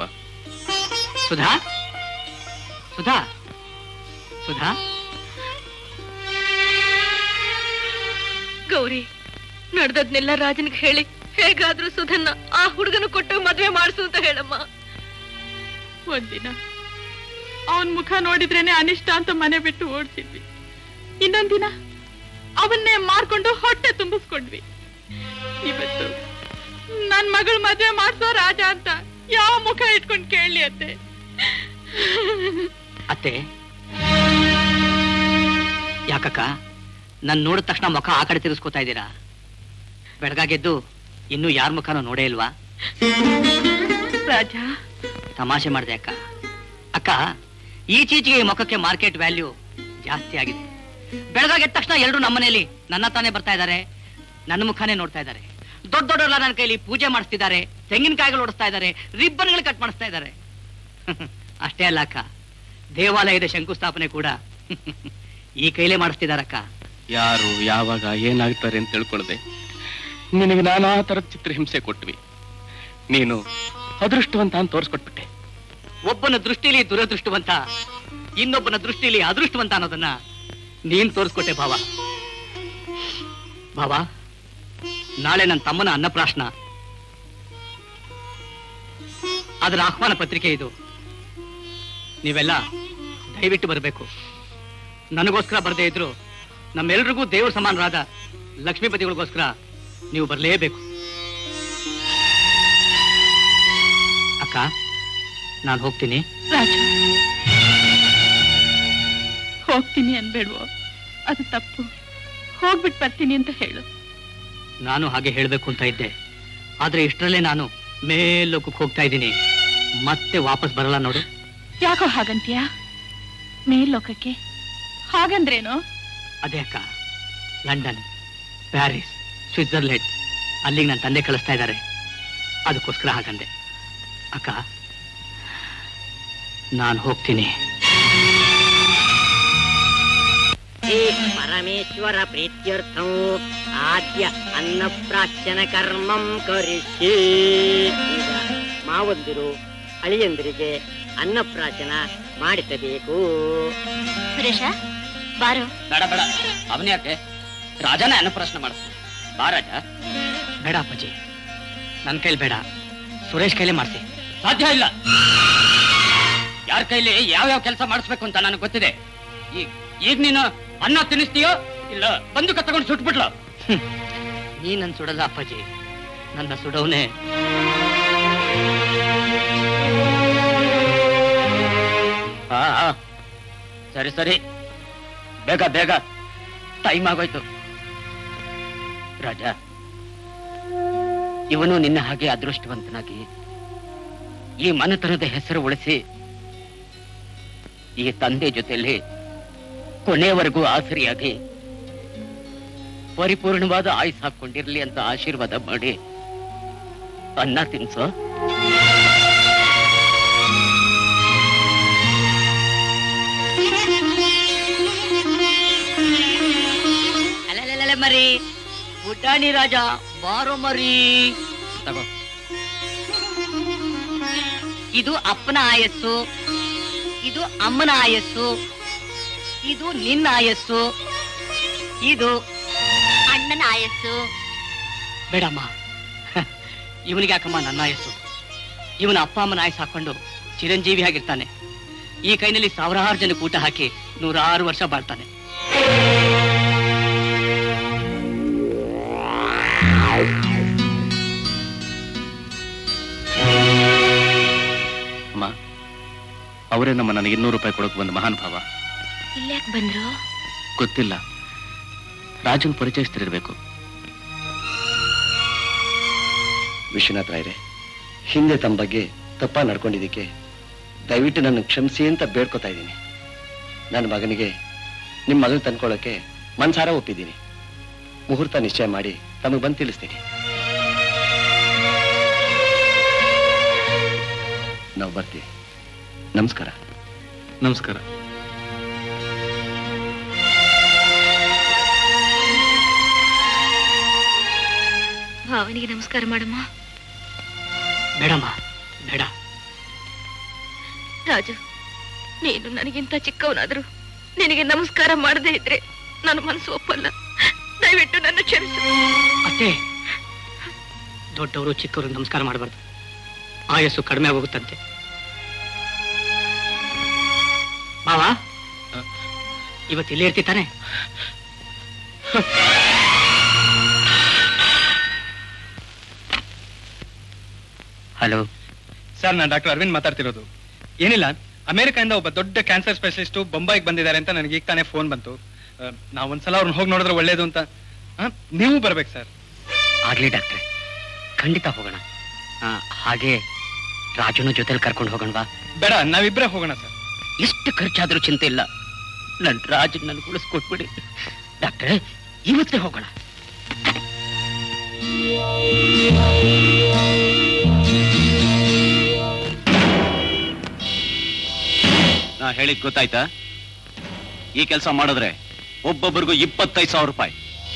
ಸುಧಾ ಸುಧಾ ಸುಧಾ ಗೌರಿ ನಡೆದದ್ನೆಲ್ಲ ರಾಜನ್ಗೆ ಹೇಳಿ ಹೇಗಾದ್ರೂ ಸುಧನ್ನ ಆ ಹುಡುಗನ ಕೊಟ್ಟು ಮದ್ವೆ ಮಾಡಿಸು ಅಂತ ಹೇಳಮ್ಮ ಒಂದಿನ ಅವನ್ ಮುಖ ನೋಡಿದ್ರೇನೆ ಅನಿಷ್ಟ ಅಂತ ಮನೆ ಬಿಟ್ಟು ಓಡ್ತಿದ್ವಿ ಇನ್ನೊಂದಿನ ಅವನ್ನೇ ಮಾರ್ಕೊಂಡು ಹೊಟ್ಟೆ ತುಂಬಿಸ್ಕೊಂಡ್ವಿ ಇವತ್ತು ನನ್ ಮಗಳ ಮದ್ವೆ ಮಾಡ್ಸೋ ರಾಜ ಅಂತ ಯಾವ ಮುಖ ಇಟ್ಕೊಂಡ್ ಕೇಳಲಿ ಅತ್ತೆ ಅತ್ತೆ ಯಾಕಕ್ಕ ನನ್ ನೋಡಿದ ತಕ್ಷಣ ಮುಖ ಆ ಕಡೆ ತಿರ್ಸ್ಕೊತಾ ಇದ್ದೀರಾ ಬೆಳಗಾಗೆದ್ದು ಇನ್ನೂ ಯಾರ ಮುಖನೂ ನೋಡೇ ಇಲ್ವಾ ರಾಜ ತಮಾಷೆ ಮಾಡಿದೆ ಅಕ್ಕ ಅಕ್ಕ ಈಚೀಚೆಗೆ ಈ ಮುಖಕ್ಕೆ ಮಾರ್ಕೆಟ್ ವ್ಯಾಲ್ಯೂ ಜಾಸ್ತಿ ಆಗಿದೆ ಬೆಳಗಾಗಿ ಎದ್ದ ತಕ್ಷಣ ಎಲ್ಲರೂ ನಮ್ಮನೇಲಿ ನನ್ನ ತಾನೇ ಬರ್ತಾ ಇದ್ದಾರೆ ನನ್ನ ಮುಖಾನೇ ನೋಡ್ತಾ ಇದ್ದಾರೆ ದೊಡ್ಡ ದೊಡ್ಡವರೆಲ್ಲ ನನ್ನ ಕೈಲಿ ಪೂಜೆ ಮಾಡಿಸ್ತಿದ್ದಾರೆ ತೆಂಗಿನಕಾಯಿಗಳು ಓಡಿಸ್ತಾ ಇದ್ದಾರೆ ರಿಬ್ಬನ್ಗಳು ಕಟ್ ಮಾಡಿಸ್ತಾ ಇದ್ದಾರೆ ಅಷ್ಟೇ ಅಲ್ಲ ಅಕ್ಕ ದೇವಾಲಯದ ಶಂಕುಸ್ಥಾಪನೆ ಕೂಡ ಈ ಕೈಲೇ ಮಾಡಿಸ್ತಿದಾರಕ್ಕ ಯಾರು ಯಾವಾಗ ಏನಾಗ್ತಾರೆ ಅಂತ ತಿಳ್ಕೊಳ್ದೆ ನಿನಗೆ ನಾನಾ ತರದ ಚಿತ್ರಹಿಂಸೆ ಕೊಟ್ವಿ ನೀನು ಅದೃಷ್ಟವಂತ ಅಂತ ತೋರಿಸ್ಕೊಟ್ಬಿಟ್ಟೆ ಒಬ್ಬನ ದೃಷ್ಟಿಲಿ ದುರದೃಷ್ಟವಂತ ಇನ್ನೊಬ್ಬನ ದೃಷ್ಟಿಲಿ ಅದೃಷ್ಟವಂತ ಅನ್ನೋದನ್ನ ನೀನ್ ತೋರಿಸ್ಕೊಟ್ಟೆ ಭಾವ ಭಾವ ನಾಳೆ ನನ್ನ ತಮ್ಮನ ಅನ್ನಪ್ರಾಶನ ಅದರ ಆಹ್ವಾನ ಪತ್ರಿಕೆ ಇದು ನೀವೆಲ್ಲ ದಯವಿಟ್ಟು ಬರಬೇಕು ನನಗೋಸ್ಕರ ಬರದೇ ಇದ್ರು ನಮ್ಮೆಲ್ರಿಗೂ ದೇವ್ರ ಸಮಾನರಾದ ಲಕ್ಷ್ಮೀಪತಿಗಳಿಗೋಸ್ಕರ ನೀವು ಬರಲೇಬೇಕು ಅಕ್ಕ ನಾನು ಹೋಗ್ತೀನಿ ರಾಜ ಹೋಗ್ತೀನಿ ಅನ್ಬೇಡ್ವೋ ಅದು ತಪ್ಪು ಹೋಗ್ಬಿಟ್ಟು ಬರ್ತೀನಿ ಅಂತ ಹೇಳು ನಾನು ಹಾಗೆ ಹೇಳಬೇಕು ಅಂತ ಇದ್ದೆ ಆದ್ರೆ ಇಷ್ಟರಲ್ಲೇ ನಾನು ಮೇಲೋಕಕ್ಕೆ ಹೋಗ್ತಾ ಇದ್ದೀನಿ ಮತ್ತೆ ವಾಪಸ್ ಬರಲ್ಲ ನೋಡು ಯಾಕೋ ಹಾಗಂತೀಯ ಮೇಲ್ಲೋಕಕ್ಕೆ ಹಾಗಂದ್ರೇನು ಅದೇ ಅಕ್ಕ ಲಂಡನ್ ಪ್ಯಾರಿಸ್ ಸ್ವಿಟ್ಜರ್ಲೆಂಡ್ ಅಲ್ಲಿಗೆ ನನ್ನ ತಂದೆ ಕಳಿಸ್ತಾ ಇದ್ದಾರೆ ಅದಕ್ಕೋಸ್ಕರ ಹಾಗಂದೆ ಅಕ್ಕ ನಾನು ಹೋಗ್ತೀನಿ ಈ ಪರಮೇಶ್ವರ ಪ್ರೀತ್ಯರ್ಥಂ ಆದ್ಯ ಅನ್ನಪ್ರಾಶನ ಕರ್ಮಂ ಕರಿಷ್ಯೆ ಈಗ ಮಾವಂದಿರು ಅಳಿಯಂದಿರಿಗೆ ಅನ್ನಪ್ರಾಶನ ಮಾಡಿಸಬೇಕು ಸುರೇಶ ಬಾರೋ ಬೇಡ ಬೇಡ ಅವನೇ ಯಾಕೆ ರಾಜನೇ ಅನ್ನಪ್ರಶ್ನೆ ಮಾಡ ಬಾ ರಾಜ ಬೇಡ ಅಪ್ಪಾಜಿ ನನ್ನ ಕೈಲಿ ಬೇಡ ಸುರೇಶ್ ಕೈಲೇ ಮಾಡಿಸಿ ಸಾಧ್ಯ ಇಲ್ಲ ಯಾರ ಕೈಲಿ ಯಾವ್ಯಾವ ಕೆಲಸ ಮಾಡಿಸ್ಬೇಕು ಅಂತ ನನಗೆ ಗೊತ್ತಿದೆ ಈಗ ಈಗ ನೀನು ಅನ್ನ ತಿನ್ನಿಸ್ತೀಯೋ ಇಲ್ಲ ಬಂದು ತಗೊಂಡು ಸುಟ್ಬಿಟ್ಲ ನೀ ನನ್ ಸುಡಲ್ಲ ಅಪ್ಪಾಜಿ ನನ್ನ ಸುಡವನೇ ಹಾ ಹಾ. ಸರಿ ಸರಿ ಬೇಗ ಬೇಗ ಟೈಮ್ ಆಗೋಯ್ತು ರಾಜ ಇವನು ನಿನ್ನ ಹಾಗೆ ಅದೃಷ್ಟವಂತನಾಗಿ ಈ ಮನೆತನದ ಹೆಸರು ಉಳಿಸಿ ಈ ತಂದೆ ಜೊತೆಯಲ್ಲಿ ಕೊನೆಯವರೆಗೂ ಆಸರಿಯಾಗಿ ಪರಿಪೂರ್ಣವಾದ ಆಯುಸ್ ಹಾಕೊಂಡಿರ್ಲಿ ಅಂತ ಆಶೀರ್ವಾದ ಮಾಡಿ ಅನ್ನ ತಿನ್ಸೋ ಅಲ್ಲಲ್ಲ ಮರಿ ಪುಟಾಣಿ ರಾಜ ಬಾರೋ ಮರಿ ತಗೋ ಇದು ಅಪ್ಪನ ಆಯಸ್ಸು ಇದು ಅಮ್ಮನ ಆಯಸ್ಸು ಇದು ನಿನ್ನ ಆಯಸ್ಸು ಇದು ಅಣ್ಣನ ಆಯಸ್ಸು ಬೇಡಮ್ಮ ಇವನಿಗೆ ಯಾಕಮ್ಮ ನನ್ನ ಆಯಸ್ಸು ಇವನ ಅಪ್ಪ ಅಮ್ಮನ ಆಯಸ್ಸು ಹಾಕೊಂಡು ಚಿರಂಜೀವಿ ಆಗಿರ್ತಾನೆ ಈ ಕೈನಲ್ಲಿ ಸಾವಿರಾರು ಜನಕ್ಕೆ ಊಟ ಹಾಕಿ ನೂರಾರು ವರ್ಷ ಬಾಳ್ತಾನೆ ಅಮ್ಮ ಅವರೇ ನಮ್ಮ ನನಗೆ ಇನ್ನೂರು ರೂಪಾಯಿ ಕೊಡೋಕೆ ಬಂದ ಮಹಾನ್ ಭಾವ ಇಲ್ಯಾಕ್ ಬಂದ್ರು ಗೊತ್ತಿಲ್ಲ ರಾಜನ್ ಪರಿಚಯಿಸ್ತಿರ್ಬೇಕು ವಿಶ್ವನಾಥ್ ರಾಯ್ರೆ ಹಿಂದೆ ತಮ್ಮ ಬಗ್ಗೆ ತಪ್ಪ ನಡ್ಕೊಂಡಿದ್ದಕ್ಕೆ ದಯವಿಟ್ಟು ನನ್ನ ಕ್ಷಮಿಸಿ ಅಂತ ಬೇಡ್ಕೊತಾ ಇದ್ದೀನಿ ನನ್ನ ಮಗನಿಗೆ ನಿಮ್ಮ ಮಗನ ತಂದ್ಕೊಳ್ಳೋಕೆ ಮನ್ಸಾರ ಒಪ್ಪಿದ್ದೀನಿ ಮುಹೂರ್ತ ನಿಶ್ಚಯ ಮಾಡಿ ತಮಗೆ ಬಂದು ತಿಳಿಸ್ತೀನಿ ನಾವು ಬರ್ತೀವಿ ನಮಸ್ಕಾರ ನಮಸ್ಕಾರ ಭಾವನಿಗೆ ನಮಸ್ಕಾರ ಮಾಡಮ್ಮ ಬೇಡಮ್ಮ ಬೇಡ ರಾಜು ನೀನು ನನಗಿಂತ ಚಿಕ್ಕವನಾದ್ರು ನಿನಗೆ ನಮಸ್ಕಾರ ಮಾಡದೇ ಇದ್ರೆ ನನ್ನ ಮನಸ್ಸು ಒಪ್ಪಲ್ಲ ದಯವಿಟ್ಟು ನನ್ನ ಕ್ಷಮಿಸು ಅತ್ತೆ ದೊಡ್ಡವರು ಚಿಕ್ಕವರು ನಮಸ್ಕಾರ ಮಾಡಬಾರ್ದು ಆಯಸ್ಸು ಕಡಿಮೆ ಆಗೋಗುತ್ತಂತೆ ಮಾವ ಇವತ್ತು ಇಲ್ಲೇ ಇರ್ತಿ ತಾನೆ ಹಲೋ ಸರ್ ನಾನು ಡಾಕ್ಟರ್ ಅರವಿಂದ್ ಮಾತಾಡ್ತಿರೋದು ಏನಿಲ್ಲ ಅಮೆರಿಕದಿಂದ ಒಬ್ಬ ದೊಡ್ಡ ಕ್ಯಾನ್ಸರ್ ಸ್ಪೆಷಲಿಸ್ಟು ಬೊಂಬಾಯಿಗೆ ಬಂದಿದ್ದಾರೆ ಅಂತ ನನಗೆ ಈಗ ತಾನೇ ಫೋನ್ ಬಂತು ಆ, ನಾವ್ ಒಂದ್ಸಲ ಅವ್ರನ್ನ ಹೋಗಿ ನೋಡಿದ್ರೆ ಒಳ್ಳೇದು ಅಂತ ಆ, ನೀವು ಬರ್ಬೇಕು ಸರ್ ಆಗ್ಲಿ ಡಾಕ್ಟ್ರೆ ಖಂಡಿತ ಹೋಗೋಣ ಆ, ಹಾಗೆ ರಾಜುನ ಜೊತೆಲಿ ಕರ್ಕೊಂಡು ಹೋಗೋಣವಾ ಬೇಡ ನಾವಿಬ್ರೇ ಹೋಗೋಣ ಸರ್ ಎಷ್ಟು ಖರ್ಚಾದ್ರೂ ಚಿಂತೆ ಇಲ್ಲ ನನ್ ರಾಜ್ ನನ್ ಉಳಿಸ್ಕೊಟ್ಬಿಡಿ ಡಾಕ್ಟ್ರೆ ಇವತ್ತೇ ಹೋಗೋಣ ನಾ ಹೇಳಿದ್ ಗೊತ್ತಾಯ್ತಾ ಈ ಕೆಲಸ ಮಾಡಿದ್ರೆ ಒಬ್ಬೊಬ್ಬರಿಗೂ ಇಪ್ಪತ್ತೈದು ಸಾವಿರ ರೂಪಾಯಿ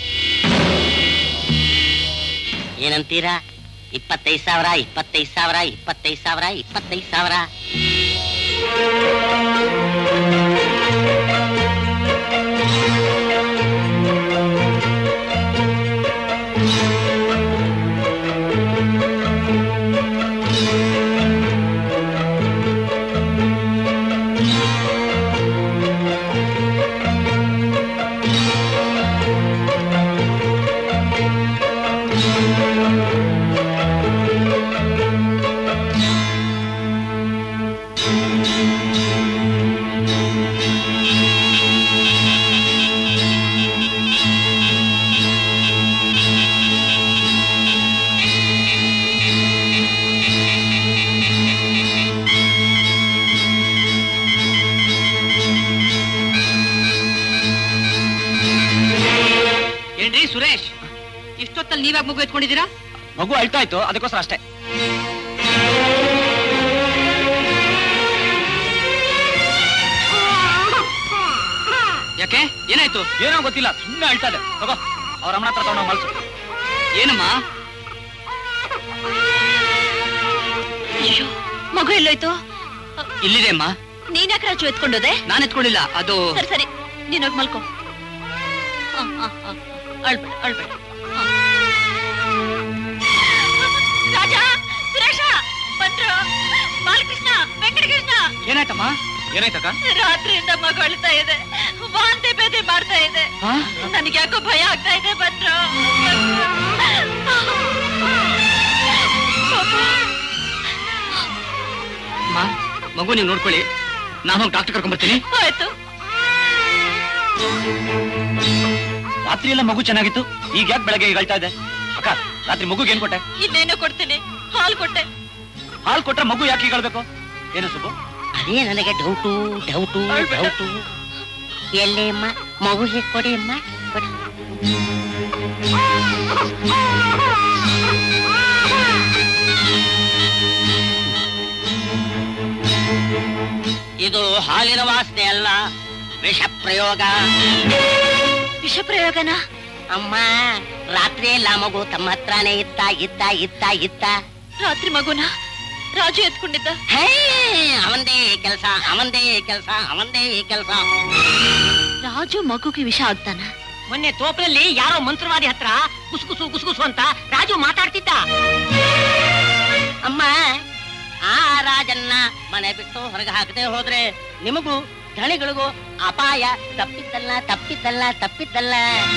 ಏನಂತೀರಾ ಇಪ್ಪತ್ತೈದು ಸಾವಿರ ಇಪ್ಪತ್ತೈದು ಸಾವಿರ ಇಪ್ಪತ್ತೈದು ಸಾವಿರ ಇಪ್ಪತ್ತೈದು ಸಾವಿರ ಏನ್ರಿ ಸುರೇಶ್ ಇಷ್ಟೊತ್ತಲ್ಲಿ ನೀವ್ಯಾಗ ಮಗು ಎತ್ಕೊಂಡಿದ್ದೀರಾ ಮಗು ಅಳ್ತಾ ಇತ್ತು ಅದಕ್ಕೋಸ್ಕರ ಅಷ್ಟೇ ಯಾಕೆ ಏನಾಯ್ತು ಏನೋ ಗೊತ್ತಿಲ್ಲ ಸುಮ್ಮನೆ ಅಳ್ತಾ ಇದೆ ತಗೋ ಅವ್ರ ಅಮ್ಮನ ಹತ್ರ ತಗೊಂಡೋಗಿ ಮಲ್ಸು ಏನಮ್ಮ ಅಯ್ಯೋ ಮಗು ಎಲ್ಲೋಯ್ತು ಇಲ್ಲಿದೆ ಅಮ್ಮ ನೀನ್ ಯಾಕೆ ರಾಜು ಎತ್ಕೊಂಡೋದೆ ನಾನು ಎತ್ಕೊಂಡಿಲ್ಲ ಅದು ಸರಿ ಸರಿ ನೀನ್ ಹೋಗಿ ಮಲ್ಕೋ ಹ, ಹ, ಹ. ಅಳ್ಬೇಡ ಅಳ್ಬೇಡ ಹ. ರಾಜ ಸುರೇಶ ಬಂದ್ರು ಬಾಲಕೃಷ್ಣ ವೆಂಕಟಕೃಷ್ಣ ಏನಾಯ್ತಮ್ಮ ಏನಾಯ್ತಕ್ಕ ರಾತ್ರಿಯಿಂದ ಮಗು ಅಳ್ತಾ ಇದೆ ವಾಂತಿ ಬೇದಿ ಮಾಡ್ತಾ ಇದೆ ಹಾ? ನನಗೆ ಯಾಕೋ ಭಯ ಆಗ್ತಾ ಇದೆ ಬಂದ್ರು ಅಮ್ಮ ಮಗು ನೀವು ನೋಡ್ಕೊಳ್ಳಿ ನಾನು ಹೋಗಿ ಡಾಕ್ಟರ್ ಕರ್ಕೊಂಡ್ ಬರ್ತೀನಿ ಆಯ್ತು ರಾತ್ರಿ ಎಲ್ಲ ಮಗು ಚೆನ್ನಾಗಿತ್ತು ಈಗ ಯಾಕೆ ಬೆಳಗ್ಗೆ ಈಗ ಅಳ್ತಾ ಇದೆ ಅಕ್ಕ ರಾತ್ರಿ ಮಗುಗೆ ಏನ್ ಕೊಟ್ಟೆ ಇನ್ನೇನು ಕೊಡ್ತೀನಿ ಹಾಲು ಕೊಟ್ಟೆ ಹಾಲು ಕೊಟ್ರೆ ಮಗು ಯಾಕೆ ಈಗ ಅಳ್ಬೇಕು ಏನು ಸುಬ್ಬು ಅದೇ ನನಗೆ ಡೌಟು ಡೌಟು ಡೌಟು ಎಲ್ಲೇ ಅಮ್ಮ ಮಗು ಹೇಗೆ ಕೊಡಿ ಅಮ್ಮ ಕೊಡಿ ಇದು ಹಾಲಿನ ವಾಸನೆ ಅಲ್ಲ ವಿಷ ಪ್ರಯೋಗ ವಿಷ ಪ್ರಯೋಗನ ಅಮ್ಮ ರಾತ್ರಿ ಎಲ್ಲ ಮಗು ತಮ್ಮ ಹತ್ರನೇ ಇತ್ತ ಇತ್ತ ಇತ್ತ ಇತ್ತ ರಾತ್ರಿ ಮಗುನ ರಾಜು ಎತ್ಕೊಂಡಿದ್ದ ಹೇ ಅವಂದೇ ಕೆಲಸ ಅವಂದೇ ಕೆಲಸ ಅವಂದೇ ಕೆಲಸ ರಾಜು ಮಗುಗೆ ವಿಷ ಆಗ್ತಾನ ಮೊನ್ನೆ ತೋಪಲ್ಲಿ ಯಾರೋ ಮಂತ್ರವಾದಿ ಹತ್ರ ಕುಸುಕುಸು ಕುಸುಕುಸು ಅಂತ ರಾಜು ಮಾತಾಡ್ತಿದ್ದ ಅಮ್ಮ ಆ ರಾಜನ್ನ ಮನೆ ಬಿಟ್ಟು ಹೊರಗೆ ಹಾಕದೆ ಹೋದ್ರೆ ನಿಮಗೂ ಧಣಿಗಳಿಗೂ ಅಪಾಯ ತಪ್ಪಿದ್ದಲ್ಲ ತಪ್ಪಿದ್ದಲ್ಲ ತಪ್ಪಿದ್ದಲ್ಲ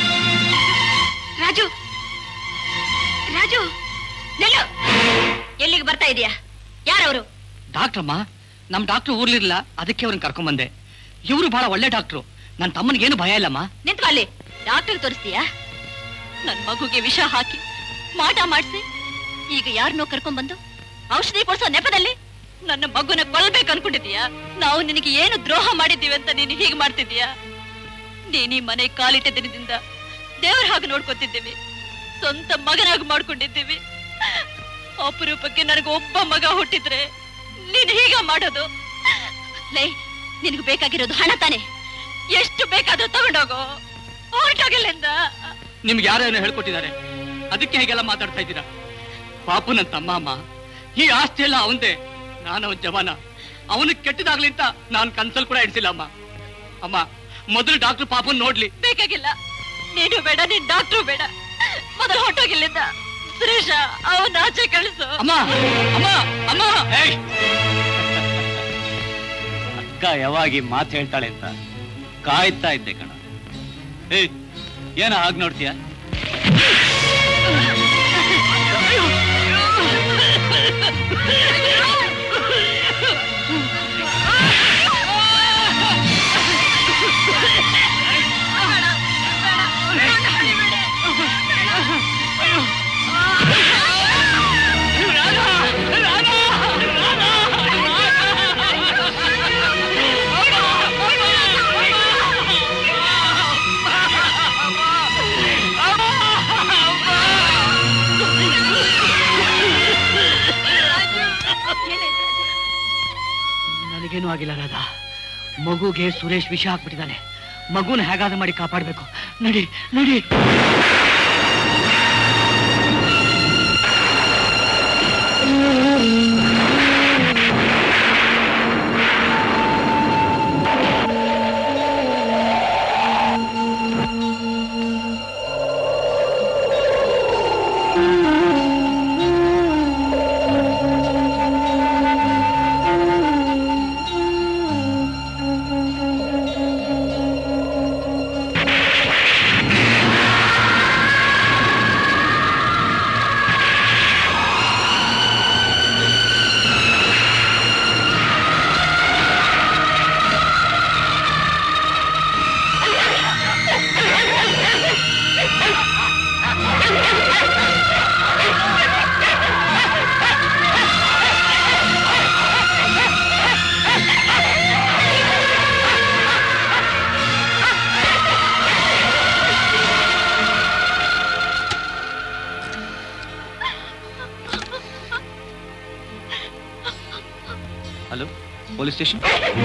ರಾಜು ರಾಜು ನಿಲ್ಲು ಎಲ್ಲಿಗೆ ಬರ್ತಾ ಇದೀಯಾ ಯಾರವರು ಡಾಕ್ಟ್ರಮ್ಮ ನಮ್ ಡಾಕ್ಟರ್ ಊರ್ಲಿರ್ಲಿಲ್ಲ ಅದಕ್ಕೆ ಅವ್ರನ್ನ ಕರ್ಕೊಂಡ್ ಬಂದೆ ಇವರು ಬಹಳ ಒಳ್ಳೆ ಡಾಕ್ಟ್ರು ನನ್ನ ತಮ್ಮನಿಗೇನು ಭಯ ಇಲ್ಲಮ್ಮ ನಿಂತ್ಕೊ ಅಲ್ಲಿ ಡಾಕ್ಟರ್ ತೋರಿಸ್ತೀಯಾ ನನ್ ಮಗುಗೆ ವಿಷ ಹಾಕಿ ಮಾಟ ಮಾಡಿಸಿ ಈಗ ಯಾರನ್ನೋ ಕರ್ಕೊಂಡ್ ಬಂದು ಔಷಧಿ ಕೊಡ್ಸೋ ನೆಪದಲ್ಲಿ ನನ್ನ ಮಗುನ ಕೊಲ್ಬೇಕು ಅನ್ಕೊಂಡಿದೀಯಾ ನಾವು ನಿನಗೆ ಏನು ದ್ರೋಹ ಮಾಡಿದ್ದೀವಿ ಅಂತ ನೀನು ಹೀಗೆ ಮಾಡ್ತಿದ್ದೀಯಾ ನೀನ್ ಈ ಮನೆ ಕಾಲಿಟ್ಟ ದಿನದಿಂದ ದೇವ್ರ ಹಾಗೆ ನೋಡ್ಕೊತಿದ್ದೀವಿ ಸ್ವಂತ ಮಗನಾಗಿ ಮಾಡ್ಕೊಂಡಿದ್ದೀವಿ ಅಪರೂಪಕ್ಕೆ ನನಗೆ ಒಬ್ಬ ಮಗ ಹುಟ್ಟಿದ್ರೆ ನೀನು ಹೀಗ ಮಾಡೋದು ಲೈ ನಿನಗೆ ಬೇಕಾಗಿರೋದು ಹಣ ತಾನೆ ಎಷ್ಟು ಬೇಕಾದ್ರೂ ತಗೊಂಡೋಗೋ ಹೊರಟೋಗಿಲ್ಲಿಂದ ನಿಮ್ಗೆ ಯಾರೋ ಏನೋ ಹೇಳ್ಕೊಟ್ಟಿದ್ದಾರೆ ಅದಕ್ಕೆ ಹೇಗೆಲ್ಲ ಮಾತಾಡ್ತಾ ಇದ್ದೀರಾ ಪಾಪು ನನ್ನ ತಮ್ಮ ಅಮ್ಮ ಈ ಆಸ್ತಿ ಎಲ್ಲ ಅವಂದೇ ನಾನು ಅವನ್ ಜವಾನ ಅವನಿಗೆ ಕೆಟ್ಟದಾಗ್ಲಿ ಅಂತ ನಾನು ಕನ್ಸಲ್ ಕೂಡ ಇಡ್ಸಿಲ್ಲ ಅಮ್ಮ ಅಮ್ಮ ಮೊದಲು ಡಾಕ್ಟರ್ ಪಾಪನ್ ನೋಡ್ಲಿ ಬೇಕಾಗಿಲ್ಲ ನೀನು ಬೇಡ ನಿನ್ ಡಾಕ್ಟ್ರು ಬೇಡ ಮೊದಲು ಹೊಟ್ಟೋಗಿಲ್ಲಿಂದ ಸುರೇಶ ಅವನ ಆಚೆ ಕಳಿಸು ಅಮ್ಮ ಅಮ್ಮ ಅಮ್ಮ ಅಕ್ಕ ಯಾವಾಗಿ ಮಾತು ಹೇಳ್ತಾಳೆ ಅಂತ ಕಾಯ್ತಾ ಇದ್ದೆ ಕಣ ಏಯ್ ಏನ ಹಾಗೆ ನೋಡ್ತೀಯ ನನಗೇನು ಆಗಿಲ್ಲ ರಾಧಾ ಮಗುಗೆ ಸುರೇಶ್ ವಿಷ ಹಾಕ್ಬಿಟ್ಟಿದ್ದಾನೆ ಮಗುನ ಹೇಗಾದ್ರೂ ಮಾಡಿ ಕಾಪಾಡ್ಬೇಕು ನಡಿ ನಡಿ ಹಲೋ ಪೊಲೀಸ್ ಸ್ಟೇಷನ್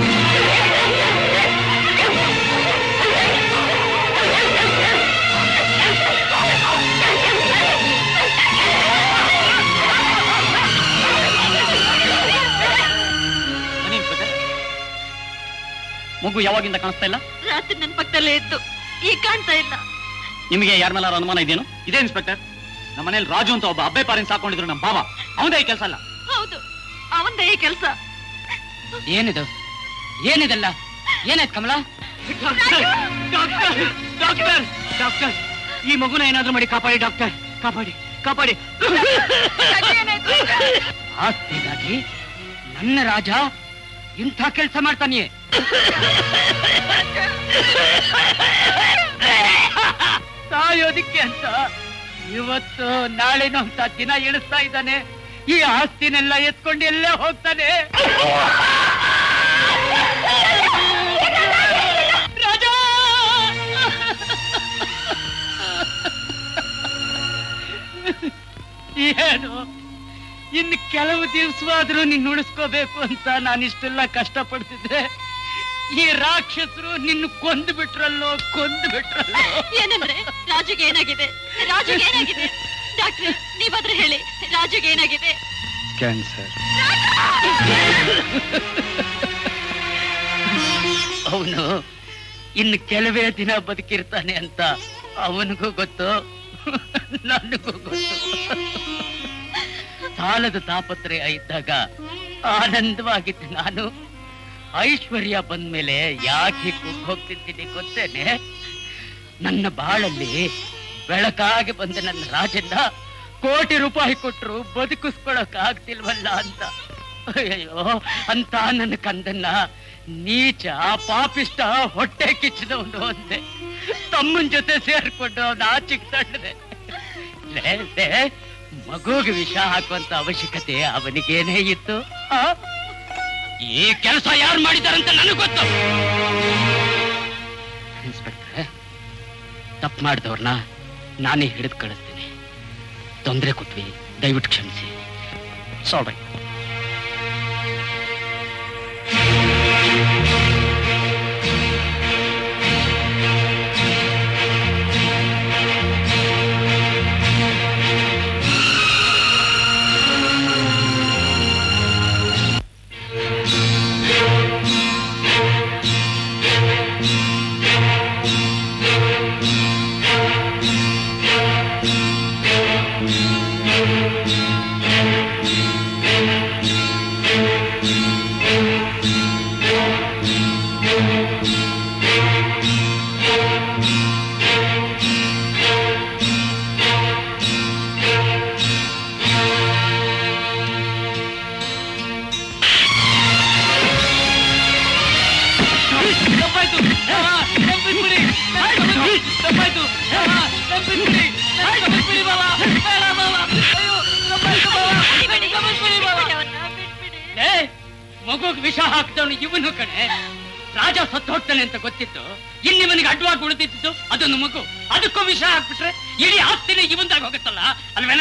ಮಗು ಯಾವಾಗಿಂದ ಕಾಣಿಸ್ತಾ ಇಲ್ಲ ರಾತ್ರಿ ನನ್ ಪಕ್ಕದಲ್ಲೇ ಇತ್ತು ಈಗ ಕಾಣ್ತಾ ಇಲ್ಲ ನಿಮಗೆ ಯಾರ ಮೇಲೆ ಅನುಮಾನ ಇದೇನು ಇದೇ ಇನ್ಸ್ಪೆಕ್ಟರ್ ನಮ್ಮ ಮನೇಲಿ ರಾಜು ಅಂತ ಒಬ್ಬ ಅಬ್ಬೆ ಪಾರಿನ ಸಾಕೊಂಡಿದ್ರು ನಮ್ಮ ಬಾವ ಅವನದೇ ಕೆಲಸ ಅಲ್ಲ ಹೌದು ಅವಂದೇ ಈ ಕೆಲಸ ಏನಿದು ಏನಿದೆಲ್ಲ ಏನಾಯ್ತು ಕಮಲ ಡಾಕ್ಟರ್ ಡಾಕ್ಟರ್ ಡಾಕ್ಟರ್ ಈ ಮಗುನ ಏನಾದ್ರೂ ಮಾಡಿ ಕಾಪಾಡಿ ಡಾಕ್ಟರ್ ಕಾಪಾಡಿ ಕಾಪಾಡಿ ಆಸ್ತಿಗಾಗಿ ನನ್ನ ರಾಜ ಇಂಥ ಕೆಲಸ ಮಾಡ್ತಾನೆ ಸಾಯೋದಿಕ್ಕೆ ಅಂತ ಇವತ್ತು ನಾಳೆನೋ ಅಂತ ದಿನ ಎಣಿಸ್ತಾ ಇದ್ದಾನೆ ಈ ಆಸ್ತಿನೆಲ್ಲ ಎತ್ಕೊಂಡು ಎಲ್ಲೇ ಹೋಗ್ತಾನೆ ರಾಜ ಏನು ಇನ್ನು ಕೆಲವು ದಿವಸವಾದ್ರೂ ನಿನ್ನ ಉಳಿಸ್ಕೋಬೇಕು ಅಂತ ನಾನು ಇಷ್ಟೆಲ್ಲ ಕಷ್ಟಪಡ್ತಿದ್ದೆ ಈ ರಾಕ್ಷಸರು ನಿನ್ನ ಕೊಂದು ಬಿಟ್ರಲ್ಲೋ ಕೊಂದು ಬಿಟ್ರಲ್ಲೋ ಏನಂದ್ರೆ ರಾಜುಗೆ ಏನಾಗಿದೆ ರಾಜುಗೆ ಏನಾಗಿದೆ ಡಾಕ್ಟ್ರೆ ನೀವಾದ್ರೂ ಹೇಳಿ ರಾಜುಗೆ ಏನಾಗಿದೆ ಕ್ಯಾನ್ಸರ್ ಅವನು ಇನ್ನು ಕೆಲವೇ ದಿನ ಬದುಕಿರ್ತಾನೆ ಅಂತ ಅವನಿಗೂ ಗೊತ್ತು ನನಗೂ ಗೊತ್ತು ಸಾಲದ ತಾಪತ್ರಯ ಇದ್ದಾಗ ಆನಂದವಾಗಿದ್ದ ನಾನು ಐಶ್ವರ್ಯ ಬಂದ್ಮೇಲೆ ಯಾಕೆ ಹೋಗ್ತಿದ್ದೀನಿ ಗೊತ್ತೇನೆ ನನ್ನ ಬಾಳಲ್ಲಿ ಬೆಳಕಾಗಿ ಬಂದ ನನ್ನ ರಾಜನ್ನ ಕೋಟಿ ರೂಪಾಯಿ ಕೊಟ್ರು ಬದುಕಿಸ್ಕೊಳಕ್ ಆಗ್ತಿಲ್ವಲ್ಲ ಅಂತ ಅಯ್ಯೋ ಅಂತ ನನ್ನ ಕಂದನ್ನ ನೀಚ ಪಾಪಿಷ್ಟ ಹೊಟ್ಟೆ ಕಿಚ್ಚಿದವನು ಅಂದೆ ತಮ್ಮನ್ ಜೊತೆ ಸೇರ್ಕೊಂಡು ಅವನ ಆಚೆಗೆ ತಣ್ಣದೆ ಲೇ, ಲೇ, ಮಗುಗೆ ವಿಷ ಹಾಕುವಂತ ಅವಶ್ಯಕತೆ ಅವನಿಗೇನೇ ಇತ್ತು ಆ? ಈ ಕೆಲಸ ಯಾರು ಮಾಡಿದಾರಂತ ನನಗೆ ಗೊತ್ತು ಇನ್ಸ್ಪೆಕ್ಟ್ರೆ ತಪ್ಪು ಮಾಡಿದವ್ರನ್ನ ನಾನೇ ಹಿಡಿದು ಕಳಿಸ್ತೀನಿ ತೊಂದರೆ ಕೊಟ್ವಿ ದಯವಿಟ್ಟು ಕ್ಷಮಿಸಿ ಸಾರಿ Thank you. ತಪ್ಪಾಯ್ತು ನೆನಪಿಸ್ಬಿಡಿ ತಪ್ಪಾಯ್ತು ನೆನಪಿಸ್ಬಿಡಿ ನೆನಪಿಸ್ಬಿಡಿ ಬಾಬಾ ಬೇಡ ಬಾಬಾ ಅಯ್ಯೋ ತಪ್ಪಾಯ್ತು ಬಾಬಾ ನೆನಪಿಸ್ಬಿಡಿ ಬಾಬಾ ಏ ಮಗುಗ್ ವಿಷ ಹಾಕ್ದವನು ಇವನು ಕಣೆ ರಾಜ ಸತ್ತು ಹೋಗ್ತಾನೆ ಅಂತ ಗೊತ್ತಿತ್ತು ಇನ್ನಿವನಿಗೆ ಅಡ್ಡವಾಗಿ ಉಳಿದಿತ್ತು ಅದೊಂದು ಮಗು ಅದಕ್ಕೂ ವಿಷ ಹಾಕ್ಬಿಟ್ರೆ ಇಡೀ ಆಸ್ತಿನೇ ಇವಂದಾಗ ಹೋಗುತ್ತಲ್ಲ ಅಲ್ವೇನೋ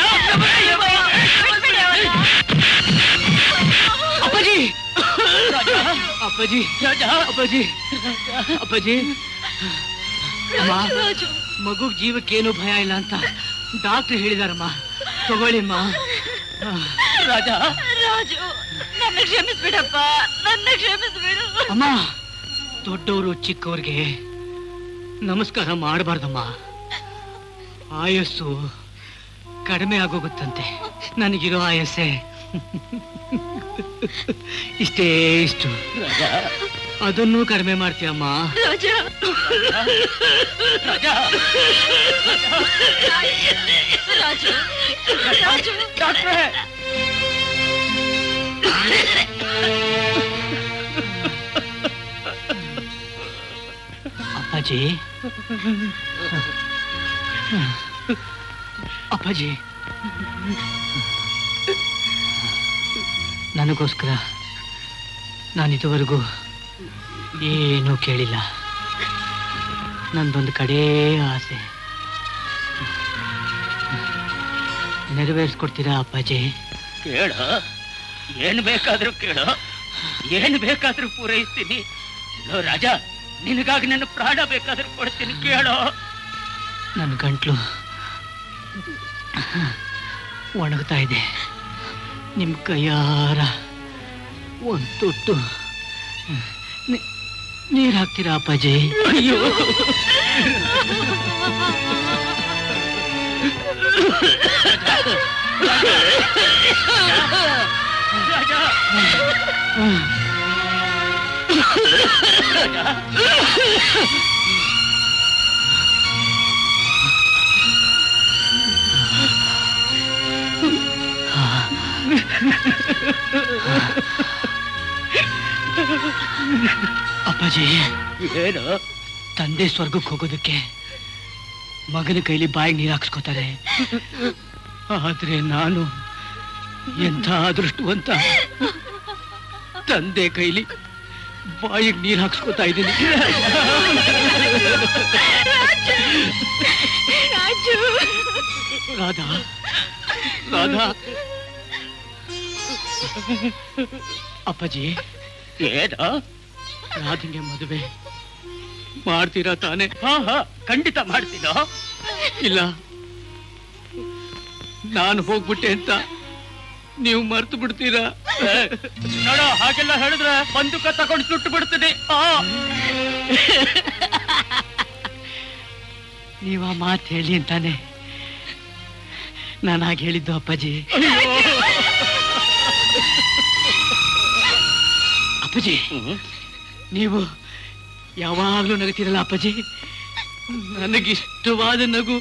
ಅಪ್ಪಾಜಿ ಅಪ್ಪಾಜಿ ಅಪ್ಪಾಜಿ ಅಪ್ಪಾಜಿ ಅಮ್ಮ ಮಗುಗ್ ಜೀವಕ್ಕೇನು ಭಯ ಇಲ್ಲ ಅಂತ ಡಾಕ್ಟರ್ ಹೇಳಿದಾರಮ್ಮ ತಗೊಳ್ಳಿಮ್ಮ ರಾಜ ರಾಜು ನನ್ನ ಕ್ಷಮಿಸ್ಬಿಡಪ್ಪ ನನ್ನ ಕ್ಷಮಿಸ್ಬಿಡು ಅಮ್ಮ ದೊಡ್ಡವರು ಚಿಕ್ಕವ್ರಿಗೆ ನಮಸ್ಕಾರ ಮಾಡಬಾರ್ದಮ್ಮ ಆಯಸ್ಸು ಕಡಿಮೆ ಆಗೋಗುತ್ತಂತೆ ನನಗಿರೋ ಆಯಸ್ಸೆ ಇಷ್ಟೇ ಇಷ್ಟು ಅದನ್ನೂ ಕಡಿಮೆ ಮಾಡ್ತೀಯಮ್ಮ ರಾಜ ರಾಜು ರಾಜು ಡಾಕ್ಟ್ರೇ ಅಪ್ಪಾಜಿ ಅಪ್ಪಾಜಿ ನನಗೋಸ್ಕರ ನಾನು ಇದುವರೆಗೂ ಏನೂ ಕೇಳಿಲ್ಲ ನಂದೊಂದು ಕಡೇ ಆಸೆ ನೆರವೇರಿಸ್ಕೊಡ್ತೀರಾ ಅಪ್ಪಾಜಿ ಕೇಳ ಏನು ಬೇಕಾದ್ರೂ ಕೇಳು ಏನು ಬೇಕಾದ್ರೂ ಪೂರೈಸ್ತೀನಿ ಲೋ ರಾಜ ನಿನಗಾಗಿ ನನ್ನ ಪ್ರಾಣ ಬೇಕಾದ್ರೂ ಕೊಡ್ತೀನಿ ಕೇಳೋ ನನ್ನ ಗಂಟ್ಲು ಒಣಗ್ತಾ ಇದೆ ನಿಮ್ ಕೈಯಾರ ಒಂದು ತೊಟ್ಟು ನೀ- ನೀರ್ ಹಾಕ್ತೀರಾ ಅಪ್ಪಾಜಿ ಅಯ್ಯೋ ಅಪ್ಪಾಜಿ ಏನು ತಂದೆ ಸ್ವರ್ಗಕ್ಕೆ ಹೋಗೋದಕ್ಕೆ ಮಗನ ಕೈಲಿ ಬಾಯಿಗೆ ನೀರು ಹಾಕ್ಸ್ಕೊತಾರೆ ಆದ್ರೆ ನಾನು ಎಂಥ ಅದೃಷ್ಟವಂತ ತಂದೆ ಕೈಲಿ ಬಾಯಿಗೆ ನೀರು ಹಾಕ್ಸ್ಕೊತಾ ಇದ್ದೀನಿ ರಾಜು ರಾಧಾ ರಾಧಾ ಅಪ್ಪಾಜಿ ಏನೋ ರಾಧಿಗೆ ಮದುವೆ ಮಾಡ್ತೀರಾ ತಾನೆ ಹಾ ಹಾ ಖಂಡಿತ ಮಾಡ್ತೀನೋ ಇಲ್ಲ ನಾನು ಹೋಗ್ಬಿಟ್ಟೆ ಅಂತ ನೀವು ಮರ್ತು ಬಿಡ್ತೀರಾ ನೋಡೋ ಹಾಗೆಲ್ಲ ಹೇಳಿದ್ರೆ ಬಂದೂಕ ತಗೊಂಡು ಸುಟ್ಟು ಬಿಡ್ತೀನಿ ನೀವ ಮಾತು ಹೇಳಿ ಅಂತಾನೆ ನಾನು ಹಾಗೆ ಹೇಳಿದ್ದು ಅಪ್ಪಾಜಿ ಅಪ್ಪಾಜಿ ನೀವು ಯಾವಾಗ್ಲೂ ನಗುತ್ತೀರಲ್ಲ ಅಪ್ಪಾಜಿ ನನಗಿಷ್ಟವಾದ ನಗು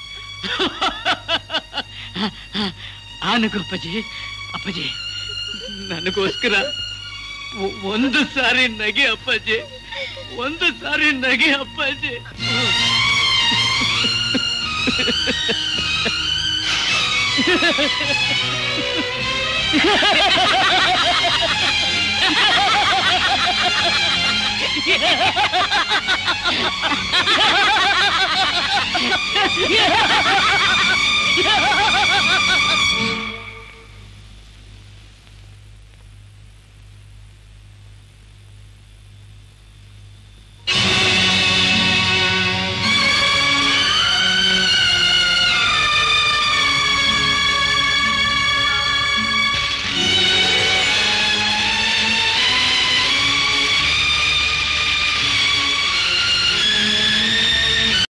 ಆ ನಗು ಅಪ್ಪಾಜಿ ಅಪ್ಪಾಜಿ ನನಗೋಸ್ಕರ ಒ- ಒಂದು ಸಾರಿ ನಗೆ ಅಪ್ಪಾಜಿ ಒಂದು ಸಾರಿ ನಗೆ ಅಪ್ಪಾಜಿ